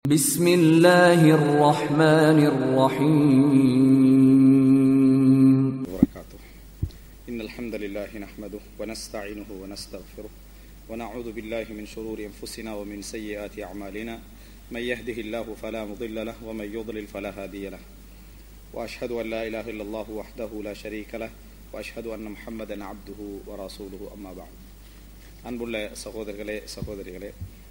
بسم الله الرحمن الرحيم وبركاته إن الحمد لله نحمده ونستعينه ونستغفره ونعوذ بالله من شرور أنفسنا ومن سيئات أعمالنا من يهده الله فلا مضل له ومن يضلل فلا هادي له وأشهد أن لا إله إلا الله وحده لا شريك له وأشهد أن محمدا عبده ورسوله أما بعد அன்புள்ள சகோதரர்களே சகோதரிகளே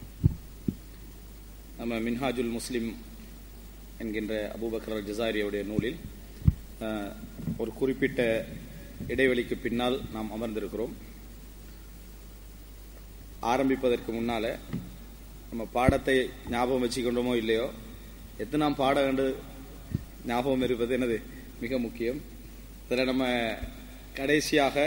நம்ம மின்ஹாஜுல் முஸ்லிம் என்கின்ற அபூபக்கர் அல் ஜசாரியுடைய நூலில் அஹ், ஒரு குறிப்பிட்ட இடைவெளிக்கு பின்னால் நாம் அமர்ந்திருக்கிறோம் ஆரம்பிப்பதற்கு முன்னால நம்ம பாடத்தை ஞாபகம் வச்சுக்கொண்டோமோ இல்லையோ எத்தனாம் பாடம் கண்டு ஞாபகம் இருப்பது என்னது மிக முக்கியம் இதில் நம்ம கடைசியாக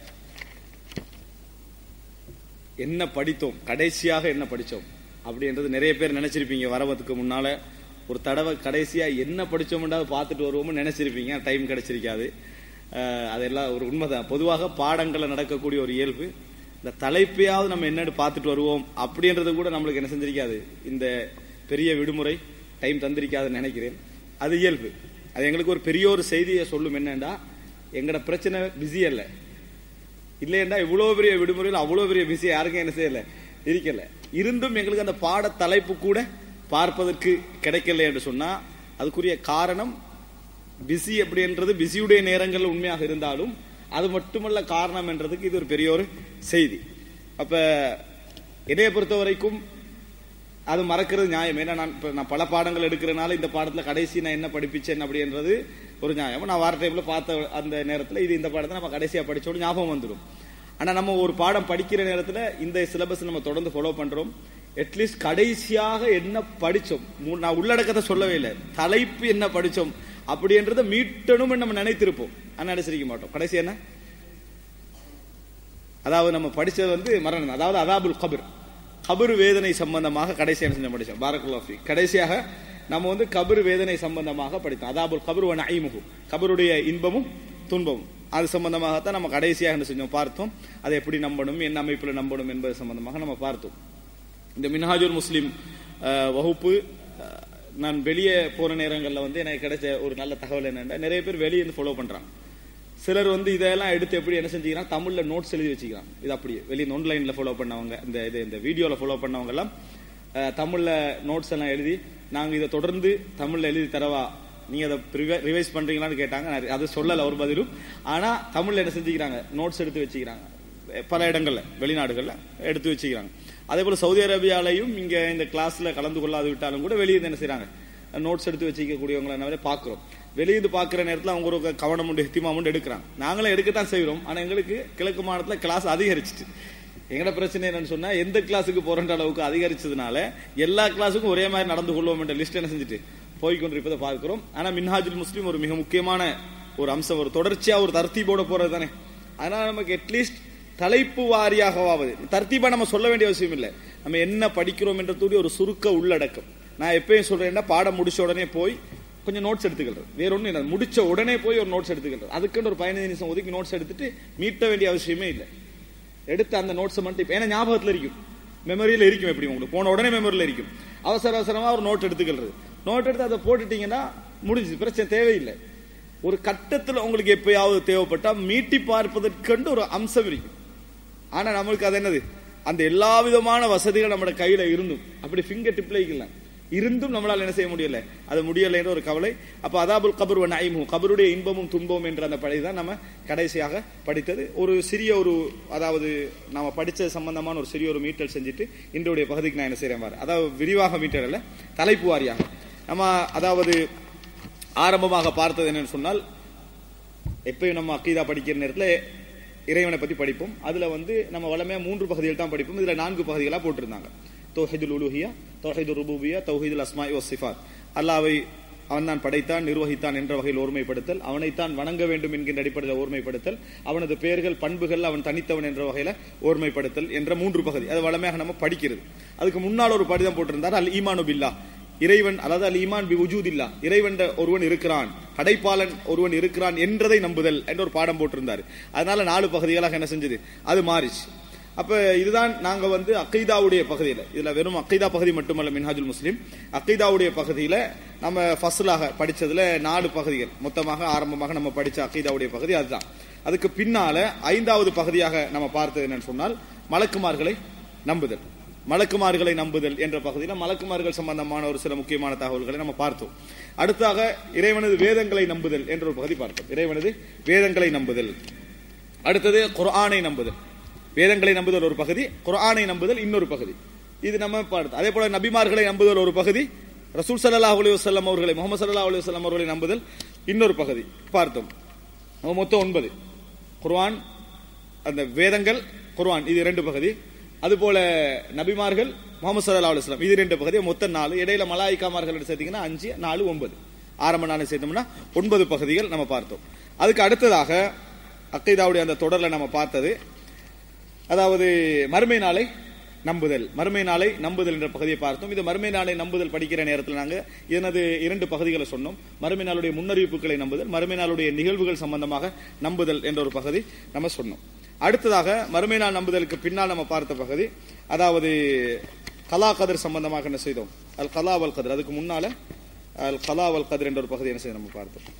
என்ன படித்தோம் கடைசியாக என்ன படித்தோம் அப்படின்றது நிறைய பேர் நினைச்சிருப்பீங்க வரவதுக்கு முன்னால ஒரு தடவை கடைசியா என்ன படிச்சோம்ன்றாவது பார்த்துட்டு வருவோம்னு நினைச்சிருப்பீங்க டைம் கிடைச்சிருக்காது அஹ் அதெல்லாம் ஒரு உண்மைதான் பொதுவாக பாடங்களில் நடக்கக்கூடிய ஒரு இயல்பு இந்த தலைப்பையாவது நம்ம என்னன்னு பார்த்துட்டு வருவோம் அப்படின்றது கூட நம்மளுக்கு என்ன செஞ்சிருக்காது இந்த பெரிய விடுமுறை டைம் தந்திருக்காதுன்னு நினைக்கிறேன் அது இயல்பு அது எங்களுக்கு ஒரு பெரிய ஒரு செய்தியை சொல்லும் என்னன்னா எங்கட பிரச்சனை பிஸி அல்ல இல்லையண்டா இவ்வளவு பெரிய விடுமுறையில் அவ்வளவு பெரிய பிஸி யாருக்கும் என்ன செய்யல இருக்கல இருந்தும் எங்களுக்கு அந்த பாட தலைப்பு கூட பார்ப்பதற்கு கிடைக்கல என்று சொன்னா அதுக்குரிய காரணம் பிஸி அப்படின்றது பிஸியுடைய நேரங்கள் உண்மையாக இருந்தாலும் அது மட்டுமல்ல காரணம் என்றதுக்கு இது ஒரு பெரிய ஒரு செய்தி அப்ப இதைய பொறுத்த வரைக்கும் அது மறக்கிறது நியாயம் ஏன்னா நான் இப்ப நான் பல பாடங்கள் எடுக்கிறனால இந்த பாடத்துல கடைசி நான் என்ன படிப்பிச்சேன் அப்படின்றது ஒரு நியாயம் நான் வார டைம்ல பார்த்த அந்த நேரத்துல இது இந்த பாடத்தை நம்ம கடைசியா படிச்சோட ஞாபகம் வந்துடும் ஆனா நம்ம ஒரு பாடம் படிக்கிற நேரத்துல இந்த சிலபஸ் நம்ம தொடர்ந்து ஃபாலோ பண்றோம் அட்லீஸ்ட் கடைசியாக என்ன படிச்சோம் மூ- நான் உள்ளடக்கத்தை சொல்லவே இல்லை தலைப்பு என்ன படிச்சோம் அப்படின்றத மீட்டணும் நம்ம நினைத்திருப்போம் ஆனா நினைச்சிருக்க மாட்டோம் கடைசி என்ன அதாவது நம்ம படிச்சது வந்து மரணம் அதாவது அதாபுல் கபர் கபர் வேதனை சம்பந்தமாக கடைசியாக என்ன செஞ்சோம் படிச்சோம் பாரக்குல்லாஃபி கடைசியாக நம்ம வந்து கபர் வேதனை சம்பந்தமாக படித்தோம் அதாபுல் கபர் வன ஐமுகு கபருடைய இன்பமும் துன்பமும் அது சம்பந்தமாகத்தான் நம்ம கடைசியாக என்ன செஞ்சோம் பார்த்தோம் அதை எப்படி நம்பணும் என்ன அமைப்பில் நம்பணும் என்பது சம்பந்தமாக நம்ம பார்த்தோம் இந்த மின்ஹாஜுல் முஸ்லிம் அஹ், வகுப்பு அஹ், நான் வெளியே போற நேரங்களில் வந்து எனக்கு கிடைச்ச ஒரு நல்ல தகவல் என்னன்னா நிறைய பேர் வெளியே இருந்து ஃபாலோ பண்றாங்க சிலர் வந்து இதெல்லாம் எடுத்து எப்படி என்ன செஞ்சுக்கிறான் தமிழ்ல நோட்ஸ் எழுதி வச்சுக்கிறான் இது அப்படியே வெளியே ஆன்லைன்ல ஃபாலோ பண்ணவங்க இந்த இது இந்த வீடியோல ஃபாலோ பண்ணவங்க எல்லாம் அஹ், தமிழ்ல நோட்ஸ் எல்லாம் எழுதி நாங்க இதை தொடர்ந்து தமிழ்ல எழுதி தரவா நீங்க அதை ரிவைஸ் பண்றீங்களான்னு கேட்டாங்க நான் அது சொல்லல ஒரு பதிலும் ஆனா தமிழ்ல என்ன செஞ்சுக்கிறாங்க நோட்ஸ் எடுத்து வச்சுக்கிறாங்க பல இடங்கள்ல வெளிநாடுகள்ல எடுத்து வச்சுக்கிறாங்க அதே போல சவுதி அரேபியாலையும் இங்க இந்த கிளாஸ்ல கலந்து கொள்ளாது விட்டாலும் கூட வெளியே என்ன செய்றாங்க நோட்ஸ் எடுத்து வச்சுக்கக்கூடியவங்களை நிறைய பாக்குறோம் வெளியிருந்து பாக்குற நேரத்துல அவங்க ஒரு கவனம் உண்டு ஹித்திமா உண்டு எடுக்கிறாங்க நாங்களும் எடுக்கத்தான் செய்றோம் ஆனா எங்களுக்கு கிழக்கு மாநிலத்துல கிளாஸ் அதிகரிச்சிட்டு எங்கட பிரச்சனை என்னன்னு சொன்னா எந்த கிளாஸுக்கு போறன்ற அளவுக்கு அதிகரிச்சதுனால எல்லா கிளாஸுக்கும் ஒரே மாதிரி நடந்து கொள்வோம் என்ற லிஸ்ட் என்ன செஞ்சுட்டு போய்கொண்டிருப்பதை பார்க்கிறோம் ஆனா மின்ஹாஜுல் முஸ்லீம் ஒரு மிக முக்கியமான ஒரு அம்சம் ஒரு தொடர்ச்சியா ஒரு தர்த்தீபோட போறது தானே அதனால நமக்கு அட்லீஸ்ட் தலைப்பு வாரியாகவாவது தர்த்தீபா நம்ம சொல்ல வேண்டிய அவசியம் இல்லை நம்ம என்ன படிக்கிறோம் என்றதுடைய ஒரு சுருக்க உள்ளடக்கம் நான் எப்பயும் சொல்றேன்னா பாடம் முடிச்ச உடனே போய் கொஞ்சம் நோட்ஸ் எடுத்துக்கிறது வேற ஒன்றும் இல்லை முடிச்ச உடனே போய் ஒரு நோட்ஸ் எடுத்துக்கிறது அதுக்குன்னு ஒரு பதினஞ்சு நிமிஷம் ஒதுக்கி நோட்ஸ் எடுத்துட்டு மீட்ட வேண்டிய அவசியமே இல்லை எடுத்து அந்த நோட்ஸை மட்டும் இப்ப- ஏன்னா ஞாபகத்துல இருக்கும் மெமரியில இருக்கும் எப்படி உங்களுக்கு போன உடனே மெமரியில இருக்கும் அவசர அவசரமா ஒரு நோட் எடுத்துக்கிறது நோட் எடுத்து அதை போட்டுட்டீங்கன்னா முடிஞ்சு பிரச்சனை தேவையில்லை ஒரு கட்டத்துல உங்களுக்கு எப்பயாவது தேவைப்பட்டா மீட்டி பார்ப்பதற்கென்று ஒரு அம்சம் இருக்கும் ஆனா நம்மளுக்கு அது என்னது அந்த எல்லா விதமான வசதிகள் நம்ம கையில இருந்தும் அப்படி ஃபிங்கர் டிப்ல இல்ல இருந்தும் நம்மளால என்ன செய்ய முடியல அது முடியல என்ற ஒரு கவலை அப்ப அதாபுல் கபர் நைமு கபருடைய இன்பமும் துன்பமும் என்ற அந்த படை தான் நம்ம கடைசியாக படித்தது ஒரு சிறிய ஒரு அதாவது நாம படிச்சது சம்பந்தமான ஒரு சிறிய ஒரு மீட்டல் செஞ்சுட்டு இன்றைய பகுதிக்கு நான் என்ன செய்யறேன் பாரு. அதாவது விரிவாக மீட்டல் அல்ல தலைப்பு வாரியாக நம்ம அதாவது ஆரம்பமாக பார்த்தது என்னன்னு சொன்னால் எப்பயும் நம்ம அக்கீதா படிக்கிற நேரத்துல இறைவனை பத்தி படிப்போம் அதுல வந்து நம்ம வளமையா மூன்று பகுதிகள் தான் படிப்போம் இதுல நான்கு பகுதிகளா போட்டிருந்தாங்க தௌஹீதுல் உலுஹியா தௌஹீதுல் ருபூபியா தௌஹீதுல் அஸ்மாஇ வஸ் சிஃபாத் அல்லாஹ்வை அவன் தான் படைத்தான் நிர்வகித்தான் என்ற வகையில் ஒருமைப்படுத்தல் அவனைத்தான் வணங்க வேண்டும் என்கின்ற அடிப்படையில் ஒருமைப்படுத்தல் அவனது பெயர்கள் பண்புகள் அவன் தனித்தவன் என்ற வகையில ஒருமைப்படுத்தல் என்ற மூன்று பகுதி அது வளமையாக நம்ம படிக்கிறது அதுக்கு முன்னால் ஒரு படிதம் போட்டிருந்தார் அல் ஈமானு பில்லா இறைவன் அதாவது அல் ஈமான் பி உஜூதில்லா இறைவன் ஒருவன் இருக்கிறான் படைப்பாளன் ஒருவன் இருக்கிறான் என்றதை நம்புதல் என்ற ஒரு பாடம் போட்டிருந்தார் அதனால நாலு பகுதிகளாக என்ன செஞ்சது அது மாறிச்சு அப்ப இதுதான் நாங்க வந்து அக்கீதாவுடைய பகுதியில இதுல வெறும் அக்கீதா பகுதி மட்டுமல்ல மின்ஹாஜுல் முஸ்லிம் அக்கீதாவுடைய பகுதியில நம்ம ஃபஸ்லாக படிச்சதுல நாலு பகுதிகள் மொத்தமாக ஆரம்பமாக நம்ம படிச்ச அக்கீதாவுடைய பகுதி அதுதான் அதுக்கு பின்னால ஐந்தாவது பகுதியாக நம்ம பார்த்தது என்னன்னு சொன்னால் மலக்குமார்களை நம்புதல் மலக்குமார்களை நம்புதல் என்ற பகுதியில் மலக்குமார்கள் சம்பந்தமான ஒரு சில முக்கியமான தகவல்களை நம்ம பார்த்தோம் அடுத்தாக இறைவனது வேதங்களை நம்புதல் என்ற ஒரு பகுதி பார்த்தோம் இறைவனது வேதங்களை நம்புதல் அடுத்தது குர்ஆனை நம்புதல் வேதங்களை நம்புதல் ஒரு பகுதி குர்ஆனை நம்புதல் இன்னொரு பகுதி இது நம்ம பார்த்தோம் அதே போல நபிமார்களை நம்புதல் ஒரு பகுதி ரசூல் ஸல்லல்லாஹு அலைஹி வஸல்லம் அவர்களை முகமது ஸல்லல்லாஹு அலைஹி வஸல்லம் அவர்களை நம்புதல் இன்னொரு பகுதி பார்த்தோம் அப்ப மொத்தம் ஒன்பது குர்ஆன் அந்த வேதங்கள் குர்ஆன் இது ரெண்டு பகுதி அதுபோல நபிமார்கள் முகமது ஸல்லல்லாஹு அலைஹி வஸல்லம் இது ரெண்டு பகுதி மொத்தம் நாலு இடையில மலாயிக்காமார்கள் சேர்த்தீங்கன்னா அஞ்சு நாலு ஒன்பது ஆரம்ப நாள் சேர்த்தோம்னா ஒன்பது பகுதிகள் நம்ம பார்த்தோம் அதுக்கு அடுத்ததாக அக்கைதாவுடைய அந்த தொடர்ல நம்ம பார்த்தது அதாவது மறுமை நாளை நம்புதல் மறுமை நாளை நம்புதல் என்ற பகுதியை பார்த்தோம் இது மறுமை நாளை நம்புதல் படிக்கிற நேரத்தில் நாங்க எனது இரண்டு பகுதிகளை சொன்னோம் மறுமை நாளுடைய முன்னறிவிப்புகளை நம்புதல் மறுமை நாளுடைய நிகழ்வுகள் சம்பந்தமாக நம்புதல் என்ற ஒரு பகுதி நம்ம சொன்னோம் அடுத்ததாக மறுமை நாள் நம்புதலுக்கு பின்னால் நம்ம பார்த்த பகுதி அதாவது கலா கதிர் சம்பந்தமாக என்ன செய்தோம் அல் கலா வல் கதிர் அதுக்கு முன்னால அல் கலா வல் கதிர் என்ற ஒரு பகுதி என்ன செய்ய நம்ம பார்த்தோம்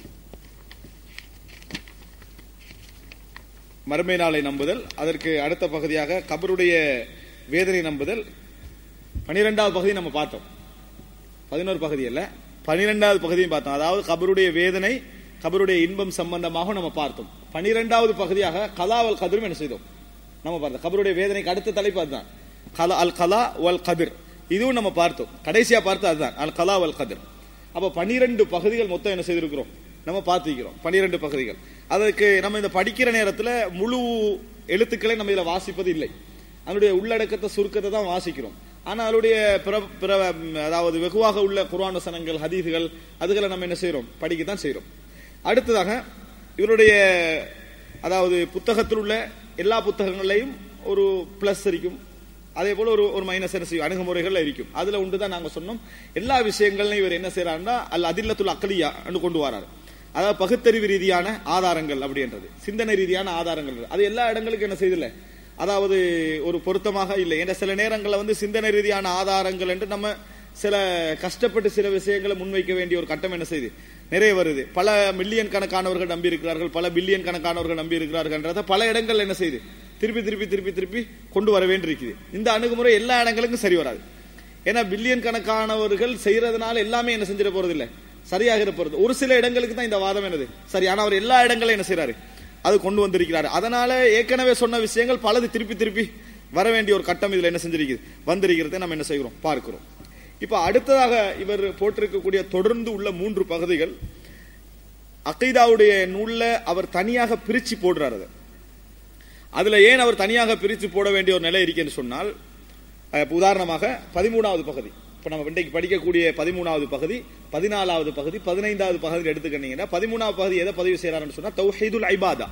மறுமை நாளை நம்புதல் அதற்கு அடுத்த பகுதியாக கபருடைய வேதனை நம்புதல் பனிரெண்டாவது பகுதி நம்ம பார்த்தோம் பதினோரு பகுதி அல்ல பனிரெண்டாவது பகுதியும் பார்த்தோம் அதாவது கபருடைய வேதனை கபருடைய இன்பம் சம்பந்தமாக நம்ம பார்த்தோம் பனிரெண்டாவது பகுதியாக கலாவல் கதிரும் என்ன செய்தோம் நம்ம பார்த்தோம் கபருடைய வேதனைக்கு அடுத்த தலைப்பு அதுதான் கலா அல் கலா வல் கதிர் இதுவும் நம்ம பார்த்தோம் கடைசியா பார்த்து அதுதான் அல் கலா வல் கதிர் அப்ப பனிரெண்டு பகுதிகள் மொத்தம் என்ன செய்திருக்கிறோம் நம்ம பார்த்துக்கிறோம் பனிரெண்டு பகுதிகள் அதற்கு நம்ம இந்த படிக்கிற நேரத்தில் முழு எழுத்துக்களை நம்ம இதில் வாசிப்பது இல்லை அதனுடைய உள்ளடக்கத்தை சுருக்கத்தை தான் வாசிக்கிறோம் ஆனால் அதனுடைய பிற பிற அதாவது வெகுவாக உள்ள குர்ஆன் வசனங்கள் ஹதீதுகள் அதுகளை நம்ம என்ன செய்கிறோம் படிக்கத்தான் செய்கிறோம் அடுத்ததாக இவருடைய அதாவது புத்தகத்தில் உள்ள எல்லா புத்தகங்களையும் ஒரு பிளஸ் இருக்கும் அதே போல ஒரு ஒரு மைனஸ் என்ன செய்யும் அணுகுமுறைகள் இருக்கும் அதுல உண்டு தான் நாங்க சொன்னோம் எல்லா விஷயங்களையும் இவர் என்ன செய்யறாருன்னா அல் அதில்லத்துல் அக்கலியா கொண்டு வராரு அதாவது பகுத்தறிவு ரீதியான ஆதாரங்கள் அப்படின்றது சிந்தனை ரீதியான ஆதாரங்கள் அது எல்லா இடங்களுக்கும் என்ன செய்தில்லை அதாவது ஒரு பொருத்தமாக இல்லை என்ற சில நேரங்களில் வந்து சிந்தனை ரீதியான ஆதாரங்கள் என்று நம்ம சில கஷ்டப்பட்டு சில விஷயங்களை முன்வைக்க வேண்டிய ஒரு கட்டம் என்ன செய்யுது நிறைய வருது பல மில்லியன் கணக்கானவர்கள் நம்பி இருக்கிறார்கள் பல பில்லியன் கணக்கானவர்கள் நம்பி இருக்கிறார்கள்ன்றத பல இடங்கள் என்ன செய்யுது திருப்பி திருப்பி திருப்பி திருப்பி கொண்டு வர வேண்டியிருக்குது இந்த அணுகுமுறை எல்லா இடங்களுக்கும் சரி வராது ஏன்னா பில்லியன் கணக்கானவர்கள் செய்யறதுனால எல்லாமே என்ன செஞ்சிட போறது இல்லை சரியாக போறது ஒரு சில இடங்களுக்கு தான் இந்த வாதம் என்னது சரி ஆனா அவர் எல்லா இடங்களையும் என்ன செய்யறாரு அது கொண்டு வந்திருக்கிறாரு அதனால ஏற்கனவே சொன்ன விஷயங்கள் பலது திருப்பி திருப்பி வர வேண்டிய ஒரு கட்டம் இதுல என்ன செஞ்சிருக்குது வந்திருக்கிறதை நம்ம என்ன செய்கிறோம் பார்க்கிறோம் இப்ப அடுத்ததாக இவர் போட்டிருக்கக்கூடிய தொடர்ந்து உள்ள மூன்று பகுதிகள் அகைதாவுடைய நூல்ல அவர் தனியாக பிரிச்சு போடுறாரு அதை. அதுல ஏன் அவர் தனியாக பிரித்து போட வேண்டிய ஒரு நிலை இருக்குன்னு சொன்னால் அஹ், இப்ப உதாரணமாக பதிமூணாவது பகுதி இப்ப நம்ம இன்றைக்கு படிக்கக்கூடிய பதிமூணாவது பகுதி பதினாலாவது பகுதி பதினைந்தாவது பகுதி எடுத்துக்கிட்டீங்கன்னா பதிமூணாவது பகுதி எதை பதிவு செய்யறாருன்னு சொன்னா தௌஹீதுல் ஐபாதா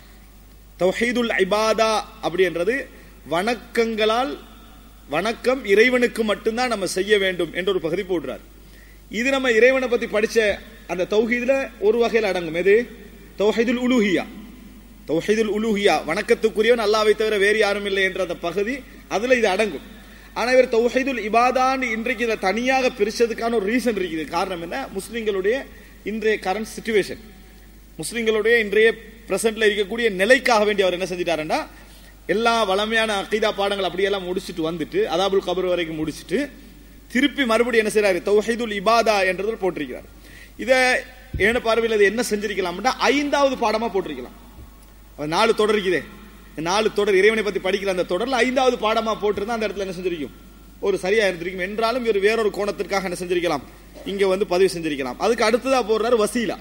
தௌஹீதுல் ஐபாதா அப்படின்றது வணக்கங்களால் வணக்கம் இறைவனுக்கு மட்டும்தான் நம்ம செய்ய வேண்டும் என்ற ஒரு பகுதி போடுறார் இது நம்ம இறைவனை பத்தி படிச்ச அந்த தௌஹீதுல ஒரு வகையில் அடங்கும் எது தௌஹீதுல் உலூஹியா தௌஹீதுல் உலூஹியா வணக்கத்துக்குரியவன் அல்லாவை தவிர வேறு யாரும் இல்லை என்ற அந்த பகுதி அதுல இது அடங்கும் ஆனா இவர் தௌஹீதுல் இபாதான்னு இன்றைக்கு இதை தனியாக பிரிச்சதுக்கான ஒரு ரீசன் இருக்குது காரணம் என்ன முஸ்லிம்களுடைய இன்றைய கரண்ட் சுச்சுவேஷன் முஸ்லிம்களுடைய இன்றைய பிரசன்ட்ல இருக்கக்கூடிய நிலைக்காக வேண்டி அவர் என்ன செஞ்சிட்டாருன்னா எல்லா வளமையான அக்கீதா பாடங்கள் அப்படியெல்லாம் முடிச்சுட்டு வந்துட்டு அதாபுல் கபர் வரைக்கும் முடிச்சுட்டு திருப்பி மறுபடியும் என்ன செய்யறாரு தௌஹீதுல் இபாதா என்றதில் போட்டிருக்கிறார் இதை ஏன பார்வையில் இது என்ன செஞ்சிருக்கலாம்னா ஐந்தாவது பாடமா போட்டிருக்கலாம் அது நாலு தொடர் இருக்குதே இந்த நாலு தொடர் இறைவனை பத்தி படிக்கிற அந்த தொடர்ல ஐந்தாவது பாடமா போட்டிருந்தா அந்த இடத்துல என்ன செஞ்சிருக்கும் ஒரு சரியா இருந்திருக்கும் என்றாலும் இவர் வேறொரு கோணத்திற்காக என்ன செஞ்சிருக்கலாம் இங்க வந்து பதிவு செஞ்சிருக்கலாம் அதுக்கு அடுத்ததா போடுறாரு வசீலா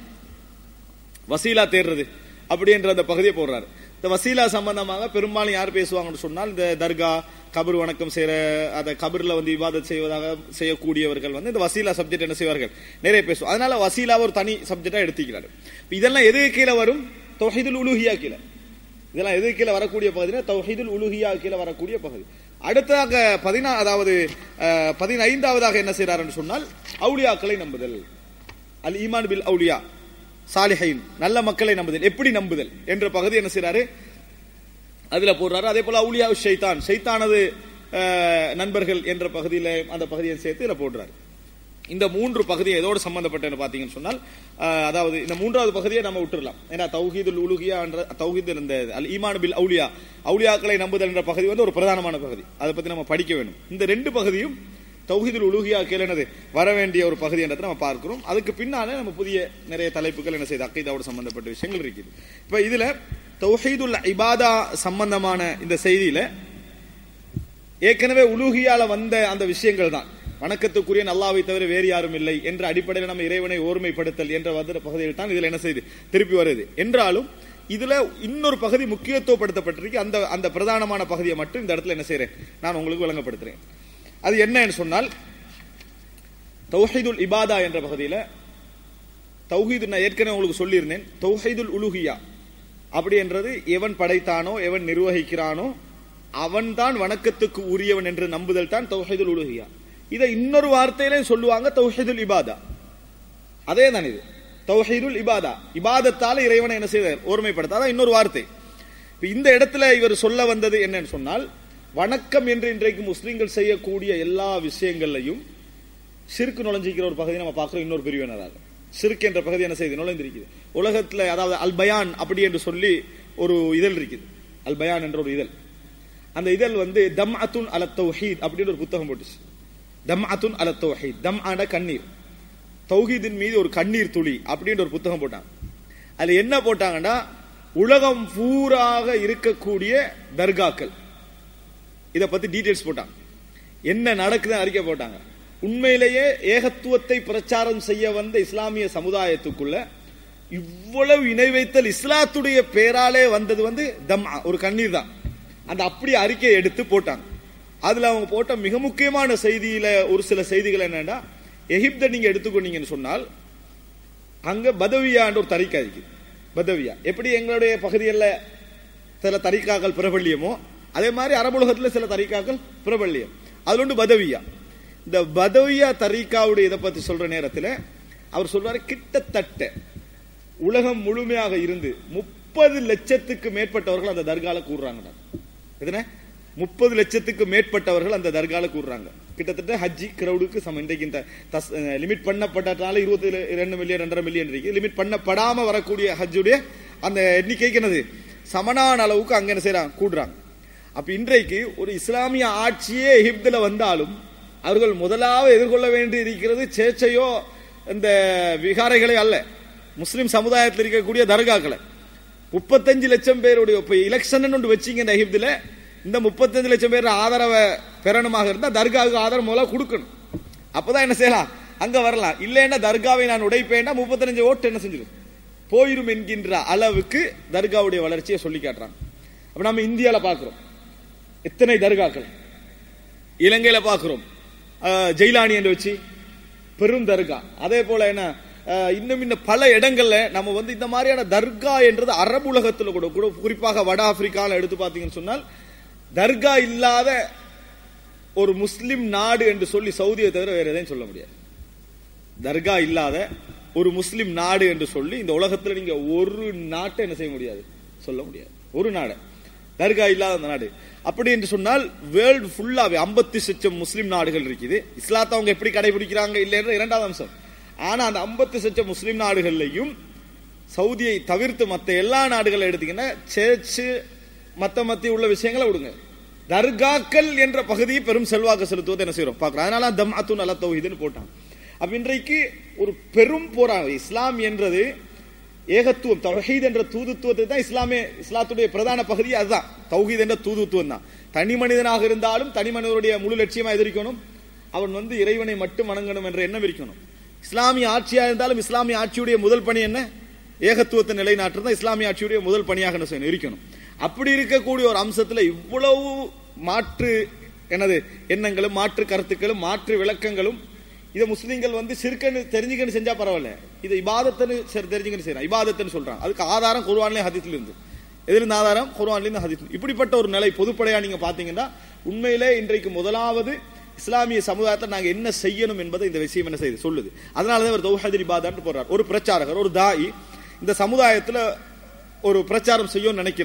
வசீலா தேடுறது அப்படின்ற அந்த பகுதியை போடுறாரு இந்த வசீலா சம்பந்தமாக பெரும்பாலும் யார் பேசுவாங்கன்னு சொன்னால் இந்த தர்கா கபர் வணக்கம் செய்யற அந்த கபர்ல வந்து விவாதம் செய்வதாக செய்யக்கூடியவர்கள் வந்து இந்த வசீலா சப்ஜெக்ட் என்ன செய்வார்கள் நிறைய பேசுவோம் அதனால வசீலா ஒரு தனி சப்ஜெக்டா எடுத்துக்கிறாரு இப்ப இதெல்லாம் எது கீழே வரும் தொஹிதுல் உலுஹியா கீழே இதெல்லாம் எது கீழே வரக்கூடிய பகுதினா தௌஹீதுல் உலுஹியா கீழே வரக்கூடிய பகுதி அடுத்ததாக பதினா அதாவது அஹ், பதினைந்தாவதாக என்ன செய்யறாருன்னு சொன்னால் அவுலியாக்களை நம்புதல் அல் ஈமான் பில் அவுலியா சாலிஹைன் நல்ல மக்களை நம்புதல் எப்படி நம்புதல் என்ற பகுதி என்ன செய்யறாரு அதுல போடுறாரு அதே போல அவுலியா ஷைத்தான் ஷைத்தானது அஹ், நண்பர்கள் என்ற பகுதியில அந்த பகுதியை சேர்த்து இதுல போடுறாரு இந்த மூன்று பகுதி எதோடு சம்பந்தப்பட்டன்னு பாத்தீங்கன்னு சொன்னால் அஹ், அதாவது இந்த மூன்றாவது பகுதியை நம்ம விட்டுறலாம் ஏன்னா தௌஹீதுல் உலுகியா என்ற தௌஹீத் இந்த அல் ஈமான் பில் அவுலியா அவுலியாக்களை நம்புதல் என்ற பகுதி வந்து ஒரு பிரதானமான பகுதி அதை பத்தி நம்ம படிக்க வேண்டும் இந்த ரெண்டு பகுதியும் தௌஹீதுல் உலுகியா என்னது வர வேண்டிய ஒரு பகுதி என்றதை நம்ம பார்க்கிறோம் அதுக்கு பின்னாலே நம்ம புதிய நிறைய தலைப்புகள் என்ன செய்யுது அக்கைதாவோடு சம்பந்தப்பட்ட விஷயங்கள் இருக்குது இப்ப இதுல தௌஹீதுல் இபாதா சம்பந்தமான இந்த செய்தியில ஏற்கனவே உலூகியால வந்த அந்த விஷயங்கள் தான் வணக்கத்துக்குரிய அல்லாவை தவிர வேறு யாரும் இல்லை என்ற அடிப்படையில் நம்ம இறைவனை ஓர்மைப்படுத்தல் என்ற வந்த பகுதியில் தான் இதுல என்ன செய்யுது திருப்பி வருது என்றாலும் இதுல இன்னொரு பகுதி முக்கியத்துவப்படுத்தப்பட்டிருக்கு அந்த அந்த பிரதானமான பகுதியை மட்டும் இந்த இடத்துல என்ன செய்றேன் நான் உங்களுக்கு விளங்கப்படுத்துறேன் அது என்னன்னு சொன்னால் தௌஹீதுல் இபாதா என்ற பகுதியில தௌஹீது நான் ஏற்கனவே உங்களுக்கு சொல்லியிருந்தேன் தௌஹீதுல் உலுஹியா அப்படி என்றது எவன் படைத்தானோ எவன் நிர்வகிக்கிறானோ அவன்தான் வணக்கத்துக்கு உரியவன் என்று நம்புதல் தான் தௌஹீதுல் உலுஹியா இதை இன்னொரு வார்த்தையிலே சொல்லுவாங்க தௌஹீதுல் இபாதா அதே தான் இது தௌஹீதுல் இபாதா இபாதத்தால இறைவனை என்ன செய்தார் ஓர்மைப்படுத்தாத இன்னொரு வார்த்தை இப்ப இந்த இடத்துல இவர் சொல்ல வந்தது என்னன்னு சொன்னால் வணக்கம் என்று இன்றைக்கு முஸ்லிம்கள் செய்யக்கூடிய எல்லா விஷயங்கள்லையும் சிறுக்கு நுழைஞ்சிக்கிற ஒரு பகுதி நம்ம பார்க்கிறோம் இன்னொரு பிரிவினராக சிறுக்கு என்ற பகுதி என்ன செய்யுது நுழைந்திருக்குது உலகத்துல அதாவது அல் பயான் அப்படி என்று சொல்லி ஒரு இதழ் இருக்குது அல் பயான் என்ற ஒரு இதழ் அந்த இதழ் வந்து தம் அத்துன் அல தௌஹீத் அப்படின்னு ஒரு புத்தகம் போட்டுச்சு தம் அத்துன் அல தௌஹீத் தம் ஆன கண்ணீர் தௌஹீதின் மீது ஒரு கண்ணீர் துளி அப்படின்ற ஒரு புத்தகம் போட்டாங்க அதுல என்ன போட்டாங்கன்னா உலகம் பூராக இருக்கக்கூடிய தர்காக்கள் இத பத்தி டீடைல்ஸ் போட்டாங்க என்ன நடக்குதுன்னு அறிக்கை போட்டாங்க உண்மையிலேயே ஏகத்துவத்தை பிரச்சாரம் செய்ய வந்த இஸ்லாமிய சமுதாயத்துக்குள்ள இவ்வளவு இணை வைத்தல் இஸ்லாத்துடைய பேராலே வந்தது வந்து தம் ஒரு கண்ணீர் தான் அந்த அப்படி அறிக்கையை எடுத்து போட்டாங்க அதுல அவங்க போட்ட மிக முக்கியமான செய்தியில ஒரு சில செய்திகள் என்னன்னா எகிப்தை நீங்க எடுத்துக்கொண்டீங்கன்னு சொன்னால் அங்க பதவியான்ற ஒரு தரிக்கா இருக்கு பதவியா எப்படி எங்களுடைய பகுதிகளில் சில தரிக்காக்கள் பிரபல்யமோ அதே மாதிரி அரபுலகத்துல சில தரிக்காக்கள் பிரபல்யம் அதுல ஒன்று பதவியா இந்த பதவியா தரிக்காவுடைய இதை பத்தி சொல்ற நேரத்தில் அவர் சொல்றாரு கிட்டத்தட்ட உலகம் முழுமையாக இருந்து முப்பது லட்சத்துக்கு மேற்பட்டவர்கள் அந்த தர்கால கூடுறாங்க எதுன முப்பது லட்சத்துக்கு மேற்பட்டவர்கள் அந்த தர்கால கூடுறாங்க கிட்டத்தட்ட ஹஜ்ஜி கிரௌடுக்கு சம இன்றைக்கு இந்த லிமிட் பண்ணப்பட்டதால இருபத்தி ரெண்டு மில்லியன் ரெண்டரை மில்லியன் இருக்கு லிமிட் பண்ணப்படாம வரக்கூடிய ஹஜ்ஜுடைய அந்த எண்ணிக்கைக்கு என்னது சமனான அளவுக்கு அங்க என்ன செய்யறாங்க கூடுறாங்க அப்ப இன்றைக்கு ஒரு இஸ்லாமிய ஆட்சியே எகிப்துல வந்தாலும் அவர்கள் முதலாவது எதிர்கொள்ள வேண்டி இருக்கிறது சேச்சையோ இந்த விகாரைகளே அல்ல முஸ்லிம் சமுதாயத்தில் இருக்கக்கூடிய தர்காக்களை முப்பத்தஞ்சு லட்சம் பேருடைய இப்ப எலெக்ஷன் ஒன்று வச்சீங்க இந்த எகிப்துல இந்த முப்பத்தஞ்சு லட்சம் பேர் ஆதரவை பெறணுமாக இருந்தா தர்காவுக்கு ஆதரவு முதல்ல கொடுக்கணும் அப்பதான் என்ன செய்யலாம் அங்க வரலாம் இல்லைன்னா தர்காவை நான் உடைப்பேன்னா முப்பத்தஞ்சு ஓட்டு என்ன செஞ்சிடும் போயிரும் என்கின்ற அளவுக்கு தர்காவுடைய வளர்ச்சியை சொல்லி காட்டுறாங்க அப்ப நம்ம இந்தியால பாக்குறோம் எத்தனை தர்காக்கள் இலங்கையில பாக்குறோம் ஜெயிலானி என்று வச்சு பெரும் தர்கா அதே போல என்ன இன்னும் இன்னும் பல இடங்கள்ல நம்ம வந்து இந்த மாதிரியான தர்கா என்றது அரபு உலகத்துல கூட கூட குறிப்பாக வட ஆப்பிரிக்கால எடுத்து பாத்தீங்கன்னு சொன்னால் தர்கா இல்லாத ஒரு முஸ்லிம் நாடு என்று சொல்லி சவுதியை தவிர வேற எதையும் சொல்ல முடியாது தர்கா இல்லாத ஒரு முஸ்லிம் நாடு என்று சொல்லி இந்த உலகத்துல நீங்க ஒரு நாட்டை என்ன செய்ய முடியாது சொல்ல முடியாது ஒரு நாடு தர்கா இல்லாத அந்த நாடு அப்படி என்று சொன்னால் வேர்ல்டு ஃபுல்லாவே ஐம்பத்தி லட்சம் முஸ்லிம் நாடுகள் இருக்குது இஸ்லாத்தை அவங்க எப்படி கடைபிடிக்கிறாங்க இல்லைன்ற இரண்டாவது அம்சம் ஆனா அந்த ஐம்பத்தி லட்சம் முஸ்லிம் நாடுகள்லையும் சவுதியை தவிர்த்து மற்ற எல்லா நாடுகளை எடுத்தீங்கன்னா சேர்ச்சு மத்த மத்திய உள்ள விஷயங்களை விடுங்க தர்காக்கள் என்ற பகுதியை பெரும் செல்வாக்கு செலுத்துவது என்ன செய்யறோம் பாக்குறோம் அதனால தம் அத்து நல்ல தௌஹீதுன்னு போட்டாங்க அப்ப இன்றைக்கு ஒரு பெரும் போராட்டம் இஸ்லாம் என்றது ஏகத்துவம் தௌஹீத் என்ற தூதுத்துவத்தை தான் இஸ்லாமே இஸ்லாத்துடைய பிரதான பகுதி அதுதான் தௌஹீத் என்ற தூதுத்துவம் தான் தனி மனிதனாக இருந்தாலும் தனி மனிதனுடைய முழு லட்சியமா எதிர்க்கணும் அவன் வந்து இறைவனை மட்டும் வணங்கணும் என்ற எண்ணம் இருக்கணும் இஸ்லாமிய ஆட்சியா இருந்தாலும் இஸ்லாமிய ஆட்சியுடைய முதல் பணி என்ன ஏகத்துவத்தை நிலைநாட்டுறது தான் இஸ்லாமிய ஆட்சியுடைய முதல் பணியாக என்ன செய்யணும் இருக்கணும் அப்படி இருக்கக்கூடிய ஒரு அம்சத்துல இவ்வளவு மாற்று எனது எண்ணங்களும் மாற்று கருத்துக்களும் மாற்று விளக்கங்களும் இதை முஸ்லீம்கள் வந்து சிறுக்கன்னு தெரிஞ்சுக்கன்னு செஞ்சா பரவாயில்ல இதை இபாதத்துன்னு சரி தெரிஞ்சுக்கன்னு செய்யறாங்க இபாதத்துன்னு சொல்றாங்க அதுக்கு ஆதாரம் குர்வான்லேயும் ஹதீஸ்ல இருந்து எதிலிருந்து ஆதாரம் குர்வான்லேருந்து ஹதீஸ் இப்படிப்பட்ட ஒரு நிலை பொதுப்படையா நீங்க பாத்தீங்கன்னா உண்மையிலே இன்றைக்கு முதலாவது இஸ்லாமிய சமுதாயத்தை நாங்க என்ன செய்யணும் என்பதை இந்த விஷயம் என்ன செய்யுது சொல்லுது அதனாலதான் ஒரு தௌஹதில் இபாதான்னு போடுறார் ஒரு பிரச்சாரகர் ஒரு தாயி இந்த சமுதாயத்துல ஒரு பிரச்சாரம் செய்யணும்னு நினைக்கிறார்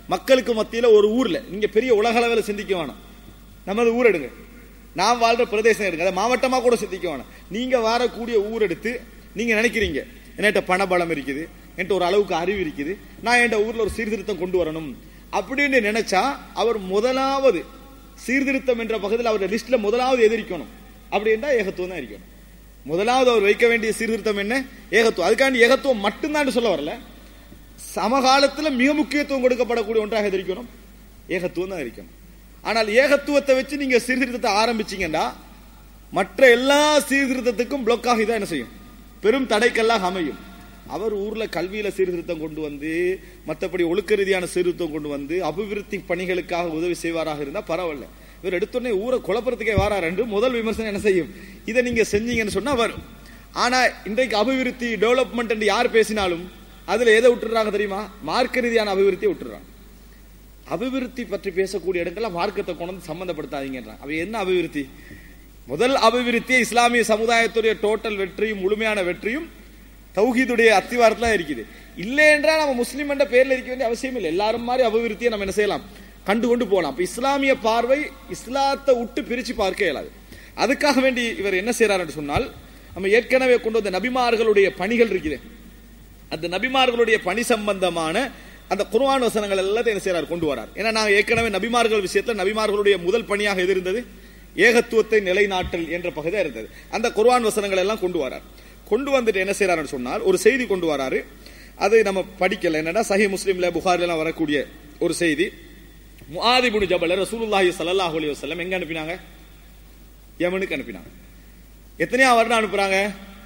மக்களுக்கு மத்தியில ஒரு ஊர்ல நீங்க பெரிய உலக அளவில் சிந்திக்க வேணாம் நமது ஊர் எடுங்க நான் வாழ்ற பிரதேசம் எடுங்க அதை மாவட்டமா கூட சிந்திக்க வேணாம் நீங்க வாரக்கூடிய ஊர் எடுத்து நீங்க நினைக்கிறீங்க என்கிட்ட பணபலம் இருக்குது என்கிட்ட ஒரு அளவுக்கு அறிவு இருக்குது நான் என் ஊர்ல ஒரு சீர்திருத்தம் கொண்டு வரணும் அப்படின்னு நினைச்சா அவர் முதலாவது சீர்திருத்தம் என்ற பகுதியில் அவருடைய லிஸ்ட்ல முதலாவது எதிரிக்கணும் அப்படி என்றால் ஏகத்துவம் தான் இருக்கணும் முதலாவது அவர் வைக்க வேண்டிய சீர்திருத்தம் என்ன ஏகத்துவம் அதுக்காண்டி ஏகத்துவம் மட்டும்தான் சொல்ல வரல சமகாலத்தில் மிக முக்கியத்துவம் கொடுக்கப்படக்கூடிய ஒன்றாக எதிரிக்கணும் ஏகத்துவம் தான் இருக்கணும் ஆனால் ஏகத்துவத்தை வச்சு நீங்க சீர்திருத்தத்தை ஆரம்பிச்சீங்கன்னா மற்ற எல்லா சீர்திருத்தத்துக்கும் பிளாக் ஆகி தான் என்ன செய்யும் பெரும் தடைக்கெல்லாம் அமையும் அவர் ஊர்ல கல்வியில சீர்திருத்தம் கொண்டு வந்து மற்றபடி ஒழுக்க ரீதியான சீர்திருத்தம் கொண்டு வந்து அபிவிருத்தி பணிகளுக்காக உதவி செய்வாராக இருந்தா பரவாயில்ல இவர் எடுத்தோடனே ஊரை குழப்பறதுக்கே வாரார் என்று முதல் விமர்சனம் என்ன செய்யும் இதை நீங்க செஞ்சீங்கன்னு சொன்னா வரும் ஆனா இன்றைக்கு அபிவிருத்தி டெவலப்மெண்ட் என்று யார் பேசினாலும் அதுல எதை விட்டுறாங்க தெரியுமா மார்க்க ரீதியான அபிவிருத்தியை விட்டுறாங்க அபிவிருத்தி பற்றி பேசக்கூடிய இடங்கள்ல மார்க்கத்தை கொண்டு வந்து சம்பந்தப்படுத்தாதீங்கன்றாங்க அவ என்ன அபிவிருத்தி முதல் அபிவிருத்தி இஸ்லாமிய சமுதாயத்துடைய டோட்டல் வெற்றியும் முழுமையான வெற்றியும் தௌஹீதுடைய அத்திவாரத்துல இருக்குது இல்லை என்றால் நம்ம முஸ்லீம் என்ற பேர்ல இருக்க வேண்டிய அவசியம் இல்லை எல்லாரும் மாதிரி அபிவிருத்தியை நம்ம என்ன செய்யலாம் கண்டு கொண்டு போகலாம் அப்ப இஸ்லாமிய பார்வை இஸ்லாத்தை விட்டு பிரிச்சு பார்க்க இயலாது அதுக்காக வேண்டி இவர் என்ன செய்யறாரு சொன்னால் நம்ம ஏற்கனவே கொண்டு வந்த நபிமார்களுடைய பணிகள் இருக்குது அந்த நபிமார்களுடைய பணி சம்பந்தமான அந்த குர்ஆன் வசனங்கள் எல்லாத்தையும் என்ன செய்யறார் கொண்டு வரார் ஏன்னா நான் ஏற்கனவே நபிமார்கள் விஷயத்துல நபிமார்களுடைய முதல் பணியாக எது இருந்தது ஏகத்துவத்தை நிலைநாட்டல் என்ற பகுதியாக இருந்தது அந்த குர்ஆன் வசனங்கள் எல்லாம் கொண்டு வரார் கொண்டு வந்துட்டு என்ன செய்யறாருன்னு சொன்னால் ஒரு செய்தி கொண்டு வராரு அது நம்ம படிக்கல என்னன்னா சஹி முஸ்லீம்ல புகார்ல எல்லாம் வரக்கூடிய ஒரு செய்தி முஆதிபுனு ஜபல ரசூலுல்லாஹி ஸல்லல்லாஹு அலைஹி வஸல்லம் எங்க அனுப்பினாங்க யமனுக்கு அனுப்பினாங்க எத்தனையா வருடம் அனுப்புறாங்க